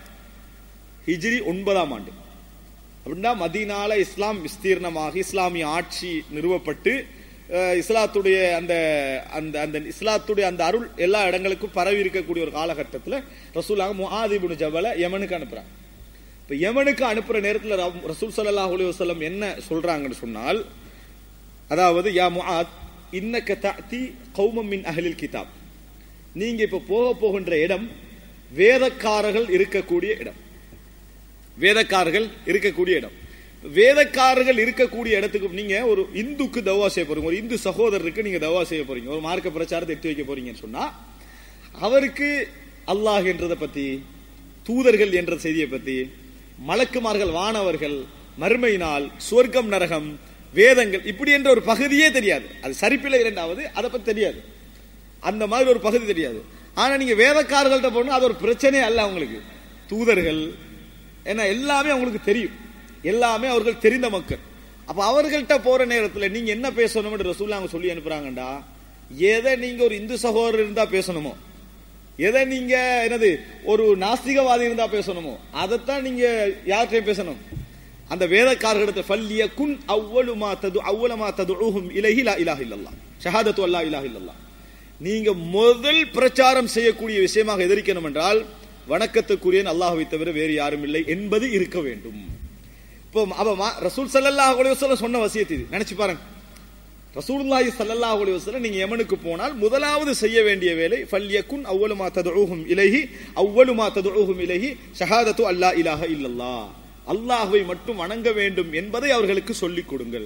ஹிஜ்ரி ஒன்பதாம் ஆண்டு அப்படின்னா மதீனால இஸ்லாம் விஸ்தீர்ணமாக இஸ்லாமிய ஆட்சி நிறுவப்பட்டு அஹ், இஸ்லாத்துடைய அந்த அந்த அந்த இஸ்லாத்துடைய அந்த அருள் எல்லா இடங்களுக்கும் பரவி இருக்கக்கூடிய ஒரு காலகட்டத்தில் ரசூலாங்க முஆதிபுன் ஜபல யமனுக்கு அனுப்புறாங்க இப்ப யமனுக்கு அனுப்புற நேரத்தில் ர- ரசூல் ஸல்லல்லாஹு அலைஹி வஸல்லம் என்ன சொல்றாங்கன்னு சொன்னால் அதாவது யா முஆத் இன்னக தஅதி கௌமம் மின் அஹ்லில் கிதாப் நீங்க இப்ப போக போகின்ற இடம் வேதக்காரர்கள் இருக்கக்கூடிய இடம் வேதக்காரர்கள் இருக்கக்கூடிய இடம் வேதக்காரர்கள் இருக்கக்கூடிய இடத்துக்கு நீங்க ஒரு இந்துக்கு தவா செய்ய போறீங்க ஒரு இந்து சகோதரருக்கு நீங்க தவா செய்ய போறீங்க ஒரு மார்க்க பிரச்சாரத்தை எடுத்து வைக்க போறீங்கன்னு சொன்னா அவருக்கு அல்லாஹ் என்றதை பத்தி தூதர்கள் என்ற செய்தியை பத்தி மலக்குமார்கள் வானவர்கள் மறுமை நாள் சுவர்க்கம் நரகம் வேதங்கள் இப்படி என்ற ஒரு பகுதியே தெரியாது அது சரிப்பில்லை இரண்டாவது அதை பத்தி தெரியாது அந்த மாதிரி ஒரு பகுதி தெரியாது ஆனா நீங்க வேதக்காரர்கள்ட்ட போனா அது ஒரு பிரச்சனையே அல்ல அவங்களுக்கு தூதர்கள் ஏன்னா எல்லாமே அவங்களுக்கு தெரியும் எல்லாமே அவர்கள் தெரிந்த மக்கள் அப்ப அவர்கள்ட்ட போற நேரத்துல நீங்க என்ன பேசணும்னு ரசூல்லா அவங்க சொல்லி அனுப்புறாங்கடா எதை நீங்க ஒரு இந்து சகோதரர் இருந்தா பேசணுமோ எதை நீங்க என்னது ஒரு நாஸ்திகவாதி இருந்தா பேசணுமோ அதைத்தான் நீங்க யார்கிட்டயும் பேசணும் அந்த வேதக்காரர்களிடத்தில் ஃபல்லிய குன் அவ்வளுமா தது அவ்வளமா ததுஹும் இலஹி லா இலாஹ இல்லல்லாஹ் ஷஹாதத்து அல்லா இலாஹ இல்லல்லாஹ் நீங்க முதல் பிரச்சாரம் செய்யக்கூடிய விஷயமாக எதிர்க்கணும் என்றால் வணக்கத்துக்குரிய அல்லாஹ்வை தவிர வேறு யாரும் இல்லை என்பது இருக்க வேண்டும் இப்போ அவ மா- ரசூல் ஸல்லல்லாஹு அலைஹி வஸல்லம் சொன்ன வசியத்து இது நினைச்சு பாருங்க ரசூலுல்லாஹி ஸல்லல்லாஹு அலைஹி வஸல்லம் நீங்க யமனுக்கு போனால் முதலாவது செய்ய வேண்டிய வேலை ஃபல்யகுன் அவ்வளமா ததுஹும் இலைஹி அவ்வளமா ததுஹும் இலைஹி ஷஹாதத்து அல்லா இலாஹ இல்லல்லாஹ் அல்லாஹ்வை மட்டும் வணங்க வேண்டும் என்பதை அவர்களுக்கு சொல்லிக் கொடுங்கள்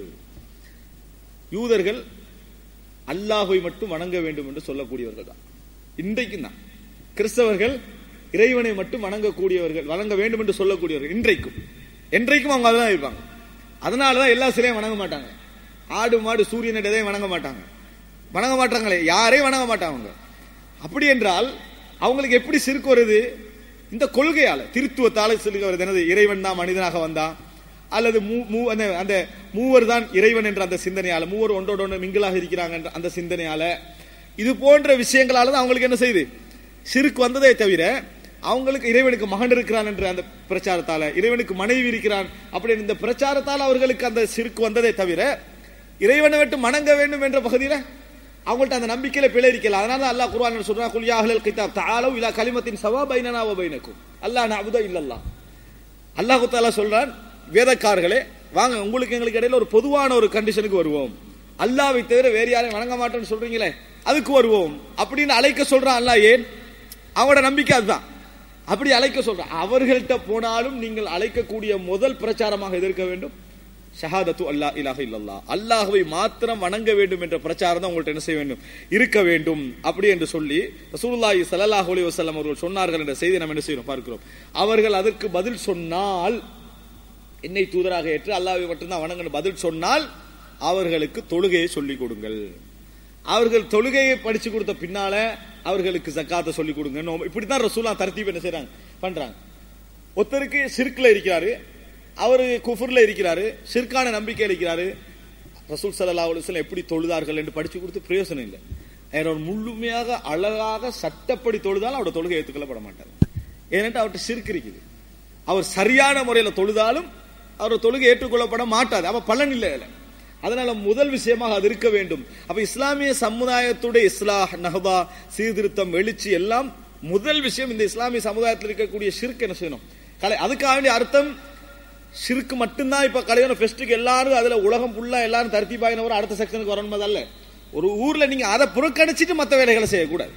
யூதர்கள் அல்லாஹ்வை மட்டும் வணங்க வேண்டும் என்று சொல்லக்கூடியவர்கள் தான் இன்றைக்கும் தான் கிறிஸ்தவர்கள் இறைவனை மட்டும் வணங்கக்கூடியவர்கள் வணங்க வேண்டும் என்று சொல்லக்கூடியவர்கள் இன்றைக்கும் என்றைக்கும் அவங்க அதுதான் இருப்பாங்க அதனால தான் எல்லா சிலையும் வணங்க மாட்டாங்க ஆடு மாடு சூரியன் எதையும் வணங்க மாட்டாங்க வணங்க மாட்டாங்களே யாரையும் வணங்க மாட்டாங்க அவங்க. அப்படி என்றால் அவங்களுக்கு எப்படி சிறுக்கு வருது இந்த கொள்கையால திருத்துவத்தால சிறுக்கு வருது என்னது இறைவன் தான் மனிதனாக வந்தான் அல்லது மூ மூ- அந்த அந்த மூவர் தான் இறைவன் என்ற அந்த சிந்தனையால மூவர் ஒன்றோட ஒன்று மிங்கிளாக இருக்கிறாங்க என்ற அந்த சிந்தனையால இது போன்ற விஷயங்களால தான் அவங்களுக்கு என்ன செய்யுது சிறுக்கு வந்ததே தவிர அவங்களுக்கு இறைவனுக்கு மகன் இருக்கிறான் என்ற அந்த பிரச்சாரத்தால இறைவனுக்கு மனைவி இருக்கிறான் அப்படி இந்த பிரச்சாரத்தால் அவர்களுக்கு அந்த சிறுக்கு வந்ததே தவிர இறைவனை விட்டு வணங்க வேண்டும் என்ற பகுதியில அவங்கள்ட்ட அந்த நம்பிக்கையில பிழை இருக்கல அதனால தான் அல்லாஹ் குர்ஆன் சொல்றான் குல் யா அஹ்லல் கிதாப் தஆலு இலா கலிமத்தின் சவா பைனனா வ பைனக்கும் அல்லாஹ் நஅபுது இல்லல்லாஹ் அல்லாஹ் தாலா சொல்றான் வேதக்காரர்களே வாங்க உங்களுக்கு எங்களுக்கு இடையில ஒரு பொதுவான ஒரு கண்டிஷனுக்கு வருவோம் அல்லாஹ்வை தவிர வேறு யாரையும் வணங்க மாட்டோம்னு சொல்றீங்களே அதுக்கு வருவோம் அப்படின்னு அழைக்க சொல்றான் அல்லாஹ் ஏன் அவங்களோட நம்பிக்கை அதுதான் அப்படி அழைக்க சொல்றான் அவர்கள்ட்ட போனாலும் நீங்கள் அழைக்கக்கூடிய முதல் பிரச்சாரமாக எதிர்க்க வேண்டும் ஷஹாதத்து அல்லா இலாஹ இல்லல்லா அல்லாஹ்வை மாத்திரம் வணங்க வேண்டும் என்ற பிரச்சாரம் தான் உங்கள்ட்ட என்ன செய்ய வேண்டும் இருக்க வேண்டும் அப்படி என்று சொல்லி ரசூலுல்லாஹி ஸல்லல்லாஹு அலைஹி வஸல்லம் அவர்கள் சொன்னார்கள் என்ற செய்தி நாம் என்ன செய்யறோம் பார்க்கிறோம் அவர்கள் அதற்கு பதில் சொன்னால் என்னை தூதராக ஏற்று அல்லாஹ்வை மட்டும்தான் வணங்கணும் பதில் சொன்னால் அவர்களுக்கு தொழுகையை சொல்லிக் கொடுங்கள் அவர்கள் தொழுகையை படிச்சு கொடுத்த பின்னால அவர்களுக்கு ஜக்காத்தை சொல்லிக் கொடுங்க நோம்பு- இப்படித்தான் ரசூலா தர்த்தீப் என்ன செய்றாங்க பண்றாங்க ஒருத்தருக்கு சிற்குல இருக்கிறாரு அவரு குஃபுர்ல இருக்கிறாரு சிற்கான நம்பிக்கை இருக்கிறாரு ரசூல் ஸல்லல்லாஹு அலைஹி வஸல்லம் எப்படி தொழுதார்கள் என்று படிச்சு கொடுத்து பிரயோசனம் இல்லை அவர் முழுமையாக அழகாக சட்டப்படி தொழுதாலும் அவரோட தொழுகை ஏற்றுக்கொள்ளப்பட மாட்டார் ஏனென்றால் அவர்கிட்ட சிறுக்கு இருக்குது அவர் சரியான முறையில தொழுதாலும் அவர் தொழுகை ஏற்றுக்கொள்ளப்பட மாட்டாது அப்ப பலன் இல்லை அதுல. அதனால முதல் விஷயமாக அது இருக்க வேண்டும் அப்ப இஸ்லாமிய சமுதாயத்துடைய இஸ்லாஹ் நஹபா சீர்திருத்தம் எழுச்சி எல்லாம் முதல் விஷயம் இந்த இஸ்லாமிய சமுதாயத்தில் இருக்கக்கூடிய ஷிர்க் என்ன செய்யணும் கலை அதுக்காக வேண்டிய அர்த்தம் ஷிர்க் மட்டும்தான் இப்ப கல்யாணம் ஃபெஸ்ட்டுக்கு எல்லாரும் அதுல உலகம் ஃபுல்லா எல்லாரும் தர்த்தி பாயினவர் அடுத்த செக்ஷனுக்கு வரணும் அல்ல ஒரு ஊர்ல நீங்க அதை புறக்கணிச்சிட்டு மற்ற வேலைகளை செய்யக்கூடாது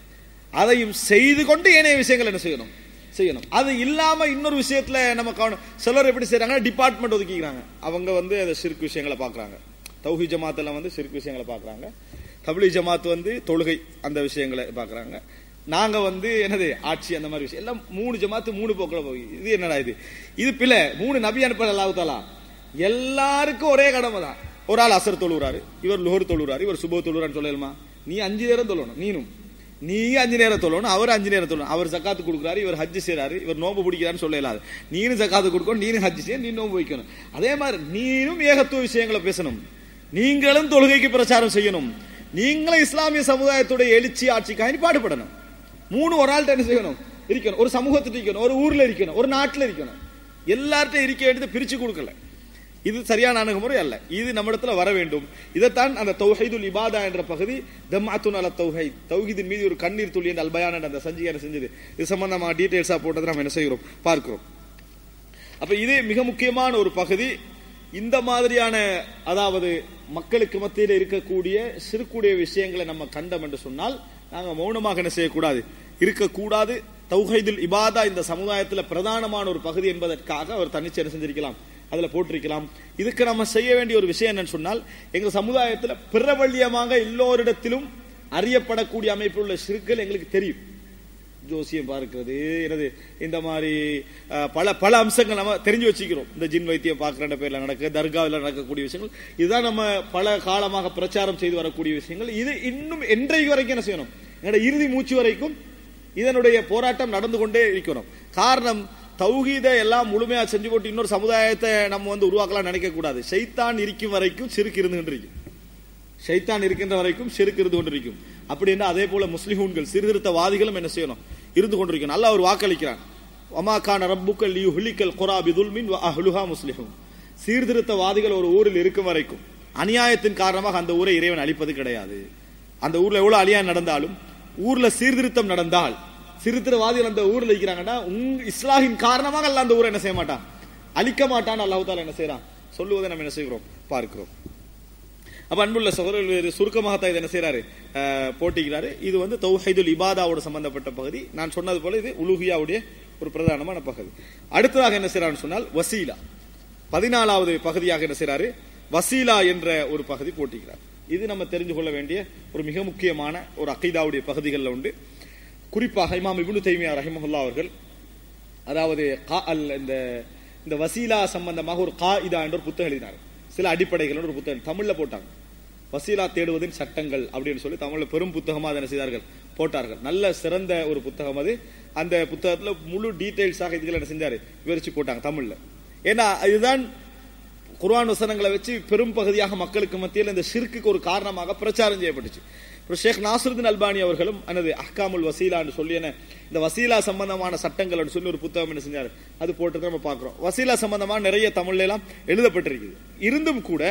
அதையும் செய்து கொண்டு ஏனைய விஷயங்கள் என்ன செய்யணும் செய்யணும் அது இல்லாம இன்னொரு விஷயத்துல நம்ம கவனம் சிலர் எப்படி செய்றாங்க டிபார்ட்மெண்ட் ஒதுக்கிக்கிறாங்க அவங்க வந்து அந்த சிறுக்கு விஷயங்களை பாக்குறாங்க தௌஹி ஜமாத்துல வந்து சிறுக்கு விஷயங்களை பாக்குறாங்க தபிலி ஜமாத் வந்து தொழுகை அந்த விஷயங்களை பாக்குறாங்க நாங்க வந்து என்னது ஆட்சி அந்த மாதிரி விஷயம் எல்லாம் மூணு ஜமாத்து மூணு போக்குல போய் இது என்னடா இது இது பிள்ளை மூணு நபி அனுப்பல அல்லாஹ் தாலா எல்லாருக்கும் ஒரே கடமை தான் ஒரு ஆள் அசர் தொழுறாரு இவர் லுஹர் தொழுறாரு இவர் சுபோ தொழுறான்னு சொல்லலுமா நீ அஞ்சு நேரம் தொழணும் நீனும் நீ அஞ்சு நேரம் தொழணும் அவர் அஞ்சு நேரம் தொழணும் அவர் ஜக்காத்து கொடுக்குறாரு இவர் ஹஜ் செய்றாரு இவர் நோம்பு பிடிக்கிறான்னு சொல்ல இயலாது நீனும் ஜக்காத்து கொடுக்கணும் நீனும் ஹஜ் செய்ய நீ நோம்பு வைக்கணும் அதே மாதிரி நீனும் ஏகத்துவ விஷயங்களை பேசணும் நீங்களும் தொழுகைக்கு பிரச்சாரம் செய்யணும் நீங்களும் இஸ்லாமிய சமுதாயத்துடைய எழுச்சி ஆட்சிக்காக பாடுபடணும் மூணு ஒரு ஆள்கிட்ட என்ன செய்யணும் இருக்கணும் ஒரு சமூகத்துக்கு இருக்கணும் ஒரு ஊர்ல இருக்கணும் ஒரு நாட்டுல இருக்கணும் எல்லார்ட்டும் இருக்க வேண்டியதை பிரிச்சு கொடுக்கல இது சரியான அணுகுமுறை அல்ல இது நம்மிடத்துல வர வேண்டும் இதைத்தான் அந்த தௌஹீதுல் இபாதா என்ற பகுதி தம்மாத்துன் அல தௌஹீத் தௌஹீதின் மீது ஒரு கண்ணீர் துளி என்ற அல்பயான் என்ற அந்த சஞ்சிகரை செஞ்சது இது சம்பந்தமா டீடைல்ஸா போட்டதை நம்ம என்ன செய்கிறோம் பார்க்கிறோம் அப்ப இது மிக முக்கியமான ஒரு பகுதி இந்த மாதிரியான அதாவது மக்களுக்கு மத்தியில் இருக்கக்கூடிய சிறுக்கூடிய விஷயங்களை நம்ம கண்டம் என்று சொன்னால் நாங்க மௌனமாக என்ன செய்யக்கூடாது இருக்கக்கூடாது தௌஹீதுல் இபாதா இந்த சமுதாயத்துல பிரதானமான ஒரு பகுதி என்பதற்காக அவர் தன்னிச்சை என்ன செஞ்சிருக்கலாம் அதுல போட்டிருக்கலாம் இதுக்கு நம்ம செய்ய வேண்டிய ஒரு விஷயம் என்னன்னு சொன்னால் எங்க சமுதாயத்துல பிரபல்யமாக எல்லோரிடத்திலும் அறியப்படக்கூடிய அமைப்பில் உள்ள சிறுக்கள் எங்களுக்கு தெரியும் ஜோசியம் பார்க்கிறது எனது இந்த மாதிரி அஹ், பல பல அம்சங்கள் நம்ம தெரிஞ்சு வச்சுக்கிறோம் இந்த ஜின் வைத்தியம் பார்க்கிற பேர்ல நடக்க தர்காவில் நடக்கக்கூடிய விஷயங்கள் இதுதான் நம்ம பல காலமாக பிரச்சாரம் செய்து வரக்கூடிய விஷயங்கள் இது இன்னும் என்றைக்கு வரைக்கும் என்ன செய்யணும் என்னோட இறுதி மூச்சு வரைக்கும் இதனுடைய போராட்டம் நடந்து கொண்டே இருக்கணும் காரணம் தௌஹீதை எல்லாம் முழுமையா செஞ்சு போட்டு இன்னொரு சமுதாயத்தை நம்ம வந்து உருவாக்கலாம் நினைக்க கூடாது சைத்தான் இருக்கும் வரைக்கும் சிறுக்கு இருந்து இருக்கும் ஷைத்தான் இருக்கின்ற வரைக்கும் ஷிர்க் இருந்து கொண்டிருக்கும் அப்படின்னா அதே போல முஸ்லிஹூன்கள் சீர்திருத்தவாதிகளும் என்ன செய்யணும் இருந்து கொண்டிருக்கணும் அல்லாஹ் ஒரு வாக்களிக்கிறான் ஒமாக்கான ரப்புக்கல் லியு ஹுலிக்கல் குரா பிதுல்மின் அஹ்லுஹா முஸ்லிஹும் சீர்திருத்தவாதிகள் ஒரு ஊரில் இருக்கும் வரைக்கும் அநியாயத்தின் காரணமாக அந்த ஊரை இறைவன் அழிப்பது கிடையாது அந்த ஊர்ல எவ்வளவு அநியாயம் நடந்தாலும் ஊர்ல சீர்திருத்தம் நடந்தால் சீர்திருத்தவாதிகள் அந்த ஊர்ல இருக்கிறாங்கன்னா உங் இஸ்லாமின் காரணமாக அல்லாஹ் அந்த ஊரை என்ன செய்ய மாட்டான் அழிக்க மாட்டான் அல்லாஹ் தாலா என்ன செய்யறான் சொல்லுவதை நம்ம என்ன செய்கிறோம் பார்க்கிறோம் அப்ப அன்புள்ள சகோதரர்கள் சுருக்கமாகத்தான் இதை என்ன செய்யறாரு அஹ், போட்டிக்கிறாரு இது வந்து தௌஹீதுல் இபாதாவோட சம்பந்தப்பட்ட பகுதி நான் சொன்னது போல இது உலுகியாவுடைய ஒரு பிரதானமான பகுதி அடுத்ததாக என்ன செய்யறான்னு சொன்னால் வசீலா பதினாலாவது பகுதியாக என்ன செய்யறாரு வசீலா என்ற ஒரு பகுதி போட்டிக்கிறார் இது நம்ம தெரிஞ்சு கொள்ள வேண்டிய ஒரு மிக முக்கியமான ஒரு அகைதாவுடைய பகுதிகளில் உண்டு குறிப்பாக இமாம் இப்னு தைமியா ரஹிமஹுல்லா அவர்கள் அதாவது கா அல் இந்த இந்த வசீலா சம்பந்தமாக ஒரு கா இதா என்ற ஒரு புத்தகம் எழுதினார் சில அடிப்படைகள் ஒரு புத்தகம் தமிழ்ல போட்டாங்க வசீலா தேடுவதின் சட்டங்கள் அப்படின்னு சொல்லி தமிழ்ல பெரும் புத்தகமா அதை என்ன செய்தார்கள் போட்டார்கள் நல்ல சிறந்த ஒரு புத்தகம் அது அந்த புத்தகத்துல முழு டீடைல்ஸாக இதுகளை என்ன செஞ்சாரு விவரிச்சு போட்டாங்க தமிழ்ல ஏன்னா இதுதான் குர்ஆன் வசனங்களை வச்சு பெரும் பகுதியாக மக்களுக்கு மத்தியில் இந்த ஷிர்க்குக்கு ஒரு காரணமாக பிரச்சாரம் செய்யப்பட்டுச்சு அப்புறம் ஷேக் நாசருதீன் அல்பானி அவர்களும் எனது அஹ்காமுல் வசீலான்னு சொல்லி என்ன இந்த வசீலா சம்பந்தமான சட்டங்கள் சொல்லி ஒரு புத்தகம் என்ன செஞ்சாரு அது போட்டு நம்ம பார்க்கிறோம் வசீலா சம்பந்தமா நிறைய தமிழ்ல எல்லாம் எழுதப்பட்டிருக்குது இருந்தும் கூட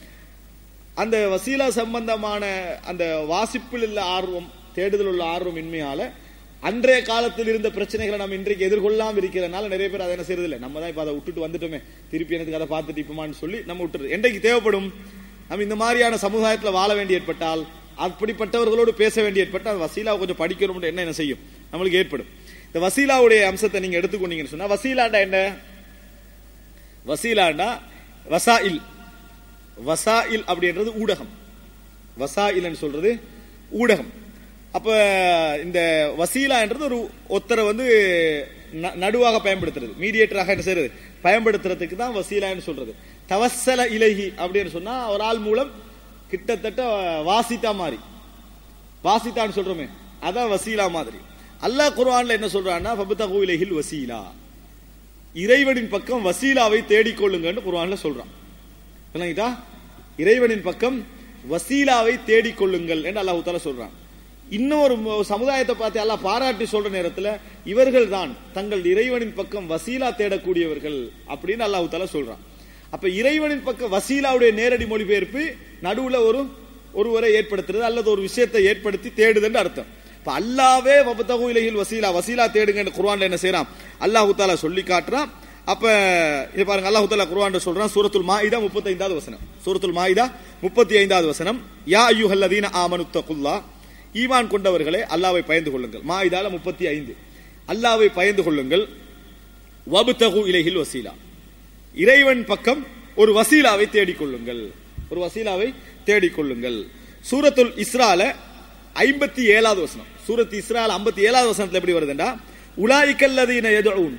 அந்த வசீலா சம்பந்தமான அந்த வாசிப்பில் உள்ள ஆர்வம் தேடுதல் உள்ள ஆர்வம் இன்மையால அன்றைய காலத்தில் இருந்த பிரச்சனைகளை நம்ம இன்றைக்கு எதிர்கொள்ளாம இருக்கிறதுனால நிறைய பேர் அதை என்ன செய்யறது இல்லை நம்ம தான் இப்ப அதை விட்டுட்டு வந்துட்டோமே திருப்பி எனக்கு அதை பார்த்துட்டு இப்பமான்னு சொல்லி நம்ம விட்டுறது என்றைக்கு தேவைப்படும் நம்ம இந்த மாதிரியான சமுதாயத்துல வாழ வேண்டி ஏற்பட்டால் அப்படிப்பட்டவர்களோடு பேச வேண்டி ஏற்பட்டால் அந்த வசீலாவை கொஞ்சம் படிக்கணும்னு என்ன என்ன செய்யும் நம்மளுக்கு ஏற்படும் இந்த வசீலாவுடைய அம்சத்தை நீங்க எடுத்துக்கொண்டீங்கன்னு சொன்னா வசீலாண்டா என்ன வசீலாண்டா வசாயில் வசாயில் அப்படின்றது ஊடகம் வசாயில்னு சொல்றது ஊடகம் அப்ப இந்த வசீலான்றது ஒரு ஒத்தரை வந்து ந- நடுவாக பயன்படுத்துறது மீடியேட்டராக என்ன செய்யறது பயன்படுத்துறதுக்கு தான் வசீலான்னு சொல்றது தவசல இலகி அப்படின்னு சொன்னா ஒரு ஆள் மூலம் கிட்டத்தட்ட வாசித்தா மாதிரி வாசித்தான்னு சொல்றோமே அதான் வசீலா மாதிரி அல்லாஹ் குர்ஆன்ல என்ன சொல்றான்னா ஃபபதகு இலைஹில் வசீலா இறைவனின் பக்கம் வசீலாவை தேடிக்கொள்ளுங்கன்னு குர்ஆன்ல சொல்றான் விளங்கிட்டா இறைவனின் பக்கம் வசீலாவை தேடிக்கொள்ளுங்கள் என்று அல்லாஹ் தாலா சொல்றான் இன்னும் ஒரு ம- சமுதாயத்தை பார்த்து அல்லாஹ் பாராட்டி சொல்ற நேரத்துல இவர்கள் தான் தங்கள் இறைவனின் பக்கம் வசீலா தேடக்கூடியவர்கள் அப்படின்னு அல்லாஹ் தாலா சொல்றான் அப்ப இறைவனின் பக்கம் வசீலாவுடைய நேரடி மொழிபெயர்ப்பு நடுவுல ஒரு ஒருவரை ஏற்படுத்துறது அல்லது ஒரு விஷயத்தை ஏற்படுத்தி தேடுதுன்னு அர்த்தம் இப்ப அல்லாவே வபத்தகு இலையில் வசீலா வசீலா தேடுங்கன்னு குர்ஆன்ல என்ன செய்றான் அல்லாஹ் தாலா சொல்லி காட்டுறான் அப்ப இது பாருங்க அல்லாஹ் தாலா குர்ஆன்ல சொல்றான் சூரத்துல் மாயிதா 35வது வசனம் சூரத்துல் மாயிதா 35வது வசனம் யா அய்யுஹல்லதீன ஆமனு தகுல்லா ஈமான் கொண்டவர்களே அல்லாஹ்வை பயந்து கொள்ளுங்கள் மாயிதால 35 அல்லாஹ்வை பயந்து கொள்ளுங்கள் வபுத்தகு இலைஹில் வசீலா இறைவன் பக்கம் ஒரு வசீலாவை தேடிக்கொள்ளுங்கள் ஒரு வசீலாவை தேடிக்கொள்ளுங்கள் சூரத்துல் இஸ்ரால ஐம்பத்தி ஏழாவது வசனம் சூரத் இஸ்ரால ஐம்பத்தி ஏழாவது வசனத்துல எப்படி வருதுண்டா உலாய்க்கல்லதீன எதுவும்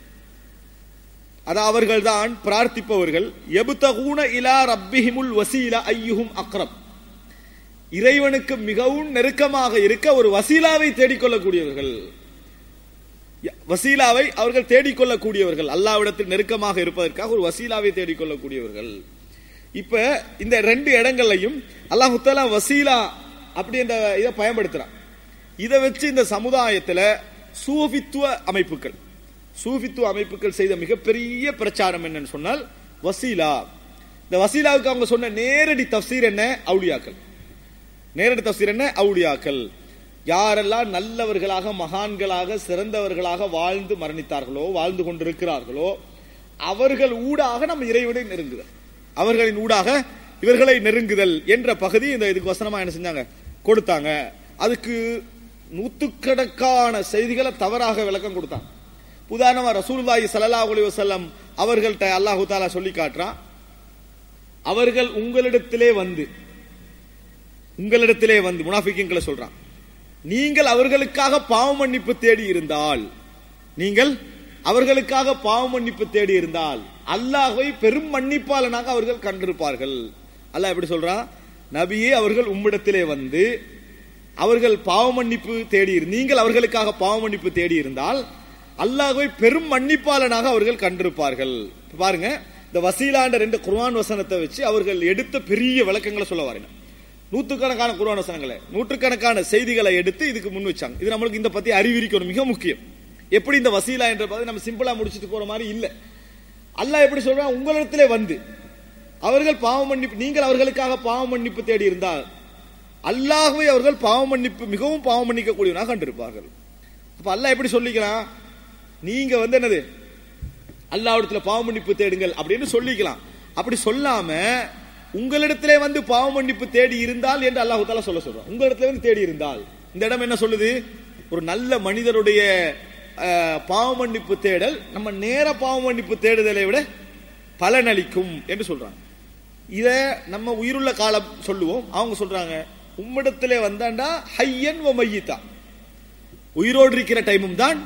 அது அவர்கள்தான் பிரார்த்திப்பவர்கள் எபுத்தகூன இலா ரப்பிஹிமுல் வசீலா ஐயுஹும் அக்ரப் இறைவனுக்கு மிகவும் நெருக்கமாக இருக்க ஒரு வசீலாவை தேடிக்கொள்ளக்கூடியவர்கள் வசீலாவை அவர்கள் தேடிக்கொள்ளக்கூடியவர்கள் அல்லாவிடத்தில் நெருக்கமாக இருப்பதற்காக ஒரு வசீலாவை தேடிக்கொள்ளக்கூடியவர்கள் இப்ப இந்த ரெண்டு இடங்கள்லையும் அல்லாஹு தஆலா வசீலா அப்படி இந்த இதை பயன்படுத்துறான் இதை வச்சு இந்த சமுதாயத்துல சூஃபித்துவ அமைப்புகள் சூஃபித்துவ அமைப்புகள் செய்த மிகப்பெரிய பிரச்சாரம் என்னன்னு சொன்னால் வசீலா இந்த வசீலாவுக்கு அவங்க சொன்ன நேரடி தஃசீர் என்ன அவுலியாக்கள் நேரடி தஃசீர் என்ன அவுலியாக்கள் யாரெல்லாம் நல்லவர்களாக மகான்களாக சிறந்தவர்களாக வாழ்ந்து மரணித்தார்களோ வாழ்ந்து கொண்டிருக்கிறார்களோ அவர்கள் ஊடாக நம்ம இறைவனை நெருங்குதல் அவர்களின் ஊடாக இவர்களை நெருங்குதல் என்ற பகுதி இந்த இதுக்கு வசனமா என்ன செஞ்சாங்க கொடுத்தாங்க அதுக்கு நூத்துக்கணக்கான செய்திகளை தவறாக விளக்கம் கொடுத்தாங்க உதாரணமா ரசூலுல்லாஹி ஸல்லல்லாஹு அலைஹி வஸல்லம் அவர்கள்ட்ட அல்லாஹு தாலா சொல்லி காட்டுறான் அவர்கள் உங்களிடத்திலே வந்து உங்களிடத்திலே வந்து முனாஃபிக்கிங்களை சொல்றான் நீங்கள் அவர்களுக்காக பாவ மன்னிப்பு தேடி இருந்தால் நீங்கள் அவர்களுக்காக பாவ மன்னிப்பு தேடி இருந்தால் அல்லாஹ்வை பெரும் மன்னிப்பாளனாக அவர்கள் கண்டிருப்பார்கள் அல்லாஹ் எப்படி சொல்றான் நபியே அவர்கள் உம்மிடத்திலே வந்து அவர்கள் பாவ மன்னிப்பு தேடி இரு- நீங்கள் அவர்களுக்காக பாவ மன்னிப்பு தேடி இருந்தால் அல்லாஹ்வை பெரும் மன்னிப்பாளனாக அவர்கள் கண்டிருப்பார்கள் இப்ப பாருங்க இந்த வசீலாண்ட ரெண்டு குர்ஆன் வசனத்தை வச்சு அவர்கள் எடுத்த பெரிய விளக்கங்களை சொல்ல வரேன் நூற்றுக்கணக்கான குர்ஆன் வசனங்களை நூற்றுக்கணக்கான செய்திகளை எடுத்து இதுக்கு முன் வச்சாங்க இது நம்மளுக்கு இந்த பத்தி அறிவிக்கணும் மிக முக்கியம் எப்படி இந்த வசீலா என்ற பதவி நம்ம சிம்பிளா முடிச்சிட்டு போற மாதிரி இல்ல அல்லாஹ் எப்படி சொல்றான் உங்களிடத்திலே வந்து அவர்கள் பாவ மன்னிப்பு நீங்கள் அவர்களுக்காக பாவ மன்னிப்பு தேடி இருந்தால் அல்லாஹ்வை அவர்கள் பாவ மன்னிப்பு மிகவும் பாவ மன்னிக்க கூடியவனாக கண்டிருப்பார்கள் அப்ப அல்லாஹ் எப்படி சொல்லிக்கலாம் நீங்க வந்து என்னது அல்லாஹ்விடத்துல பாவ மன்னிப்பு தேடுங்கள் அப்படின்னு சொல்லிக்கலாம் அப்படி சொல்லாம உங்களிடத்திலே வந்து பாவ மன்னிப்பு தேடி இருந்தால் என்று அல்லாஹ் தாலா சொல்ல சொல்றான் உங்களிடத்திலே வந்து தேடி இருந்தால் இந்த இடம் என்ன சொல்லுது ஒரு நல்ல மனிதருடைய அஹ், பாவ மன்னிப்பு தேடல் நம்ம நேர பாவ மன்னிப்பு தேடுதலை விட பலனளிக்கும் என்று சொல்றாங்க இத நம்ம உயிருள்ள காலம் சொல்லுவோம் அவங்க சொல்றாங்க உம்மிடத்திலே வந்தாண்டா ஹையன் வ மையித்தா உயிரோடு இருக்கிற டைமும் தான்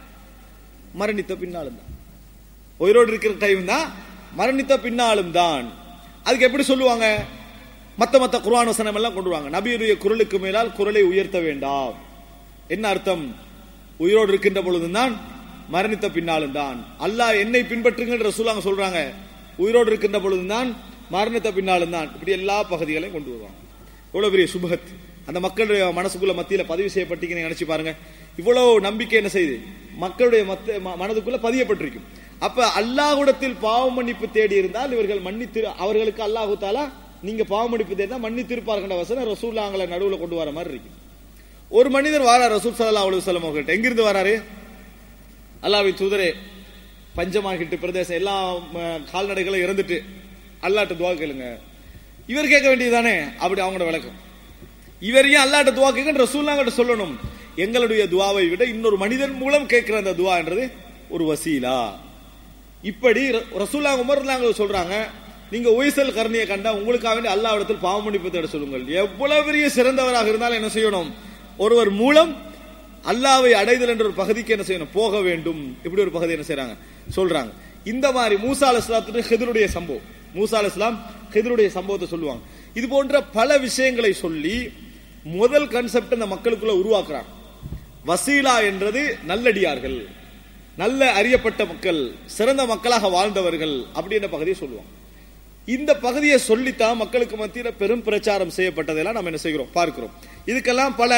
மரணித்த பின்னாலும் தான் உயிரோடு இருக்கிற டைம் தான் மரணித்த பின்னாலும் தான் அதுக்கு எப்படி சொல்லுவாங்க மத்த மத்த குர்ஆன் வசனம் எல்லாம் கொண்டு வாங்க நபியுடைய குரலுக்கு மேலால் குரலை உயர்த்த வேண்டாம் என்ன அர்த்தம் உயிரோடு இருக்கின்ற பொழுதுதான் மரணித்த பின்னாலும் தான் அல்லாஹ் என்னை பின்பற்றுங்கள் ரசூலாங்க சொல்றாங்க உயிரோடு இருக்கின்ற பொழுதுதான் மரணித்த பின்னாலும் தான் இப்படி எல்லா பகுதிகளையும் கொண்டு வருவாங்க எவ்வளவு பெரிய சுபகத் அந்த மக்களுடைய மனசுக்குள்ள மத்தியில பதிவு செய்யப்பட்டீங்கன்னு நினைச்சு பாருங்க இவ்வளவு நம்பிக்கை என்ன செய்யுது மக்களுடைய மத்த ம- மனதுக்குள்ள பதியப்பட்டிருக்கும் அப்ப அல்லாஹ்விடத்தில் பாவ மன்னிப்பு தேடி இருந்தால் இவர்கள் மன்னித்து அவர்களுக்கு அல்லாஹு தாலா நீங்க பாவ மன்னிப்பு தேடினா மன்னித்திருப்பார்கள் வசனம் ரசூல்லாங்களை நடுவுல கொண்டு வர மாதிரி இருக்கு ஒரு மனிதர் வாரா ரசூல் ஸல்லல்லாஹு அலைஹி வஸல்லம் அவர்கள்ட்ட எங்கிருந்து வராரு அல்லாஹ்வின் தூதரே பஞ்சமாகிட்டு பிரதேசம் எல்லா ம, கால்நடைகளும் இறந்துட்டு அல்லாட்ட துவா கேளுங்க இவர் கேட்க வேண்டியதுதானே அப்படி அவங்களோட விளக்கம் இவர் ஏன் அல்லாட்ட துவா கேட்க ரசூல்லாங்கிட்ட சொல்லணும் எங்களுடைய துவாவை விட இன்னொரு மனிதன் மூலம் கேட்கிற அந்த துவான்றது ஒரு வசீலா இப்படி ர- ரசூல்லா உமர் நாங்க சொல்றாங்க நீங்க உயசல் கருணையை கண்டா உங்களுக்காக வேண்டி அல்லாவிடத்தில் பாவ மன்னிப்பு தேட சொல்லுங்கள் எவ்வளவு பெரிய சிறந்தவராக இருந்தாலும் என்ன செய்யணும் ஒருவர் மூலம் அல்லாவை அடைதல் என்ற ஒரு பகுதிக்கு என்ன செய்யணும் போக வேண்டும் இப்படி ஒரு பகுதி என்ன செய்றாங்க சொல்றாங்க இந்த மாதிரி மூசா அல் இஸ்லாத்துக்கு ஹிதருடைய சம்பவம் மூசா அல் இஸ்லாம் ஹிதருடைய சம்பவத்தை சொல்லுவாங்க இது போன்ற பல விஷயங்களை சொல்லி முதல் கன்செப்ட் இந்த மக்களுக்குள்ள உருவாக்குறாங்க வசீலா என்றது நல்லடியார்கள் நல்ல அறியப்பட்ட மக்கள் சிறந்த மக்களாக வாழ்ந்தவர்கள் அப்படின்ற பகுதியை சொல்லுவாங்க இந்த பகுதியை சொல்லித்தான் மக்களுக்கு மத்தியில் பெரும் பிரச்சாரம் செய்யப்பட்டதெல்லாம் நம்ம என்ன செய்கிறோம் பார்க்கிறோம் இதுக்கெல்லாம் பல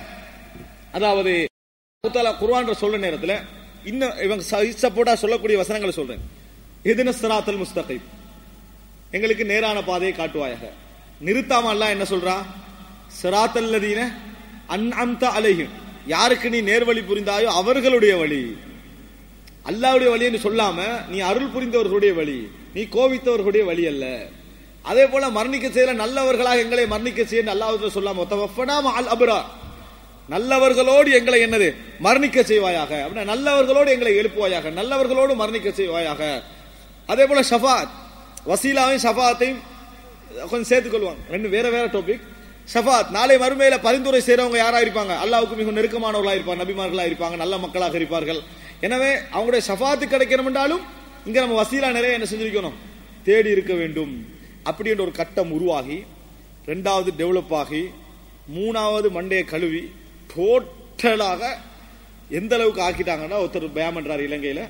அதாவது அல்லாஹ் குர்ஆன்ல சொல்ற நேரத்துல இன்னும் இவங்க சப்போர்ட்டா சொல்லக்கூடிய வசனங்களை சொல்றேன் எதின சிராத்தல் முஸ்தகீம் எங்களுக்கு நேரான பாதையை காட்டுவாயாக நிறுத்தாம அல்லாஹ் என்ன சொல்றா சிராத்தல் லதீன அன்அம்த அலைஹிம் யாருக்கு நீ நேர்வழி புரிந்தாயோ அவர்களுடைய வழி அல்லாஹ்வுடைய வழி என்று சொல்லாம நீ அருள் புரிந்தவர்களுடைய வழி நீ கோவித்தவர்களுடைய வழி அல்ல அதே போல மரணிக்க செய்யல நல்லவர்களாக எங்களை மரணிக்க செய்ய அல்லாஹ் சொல்லாம தவஃபனா மஅல் அப்ரா நல்லவர்களோடு எங்களை என்னது மரணிக்க செய்வாயாக அப்படின்னா நல்லவர்களோடு எங்களை எழுப்புவாயாக நல்லவர்களோடு மரணிக்க செய்வாயாக அதே போல ஷஃபாத் வசீலாவையும் ஷஃபாத்தையும் கொஞ்சம் சேர்த்துக்கொள்வாங்க ரெண்டு வேற வேற டாபிக் ஷஃபாத் நாளை மறுமையில பரிந்துரை செய்றவங்க யாரா இருப்பாங்க அல்லாவுக்கு மிக நெருக்கமானவர்களா இருப்பாங்க நபிமார்களா இருப்பாங்க நல்ல மக்களாக இருப்பார்கள் எனவே அவங்களுடைய ஷஃபாத்து கிடைக்கணும் என்றாலும் இங்க நம்ம வசீலா நிறைய என்ன செஞ்சிருக்கணும் தேடி இருக்க வேண்டும் அப்படி என்ற ஒரு கட்டம் உருவாகி ரெண்டாவது டெவலப் ஆகி மூணாவது மண்டைய கழுவி டோட்டலாக எந்த அளவுக்கு ஆக்கிட்டாங்கன்னா ஒருத்தர் பயம் பண்றாரு இலங்கையில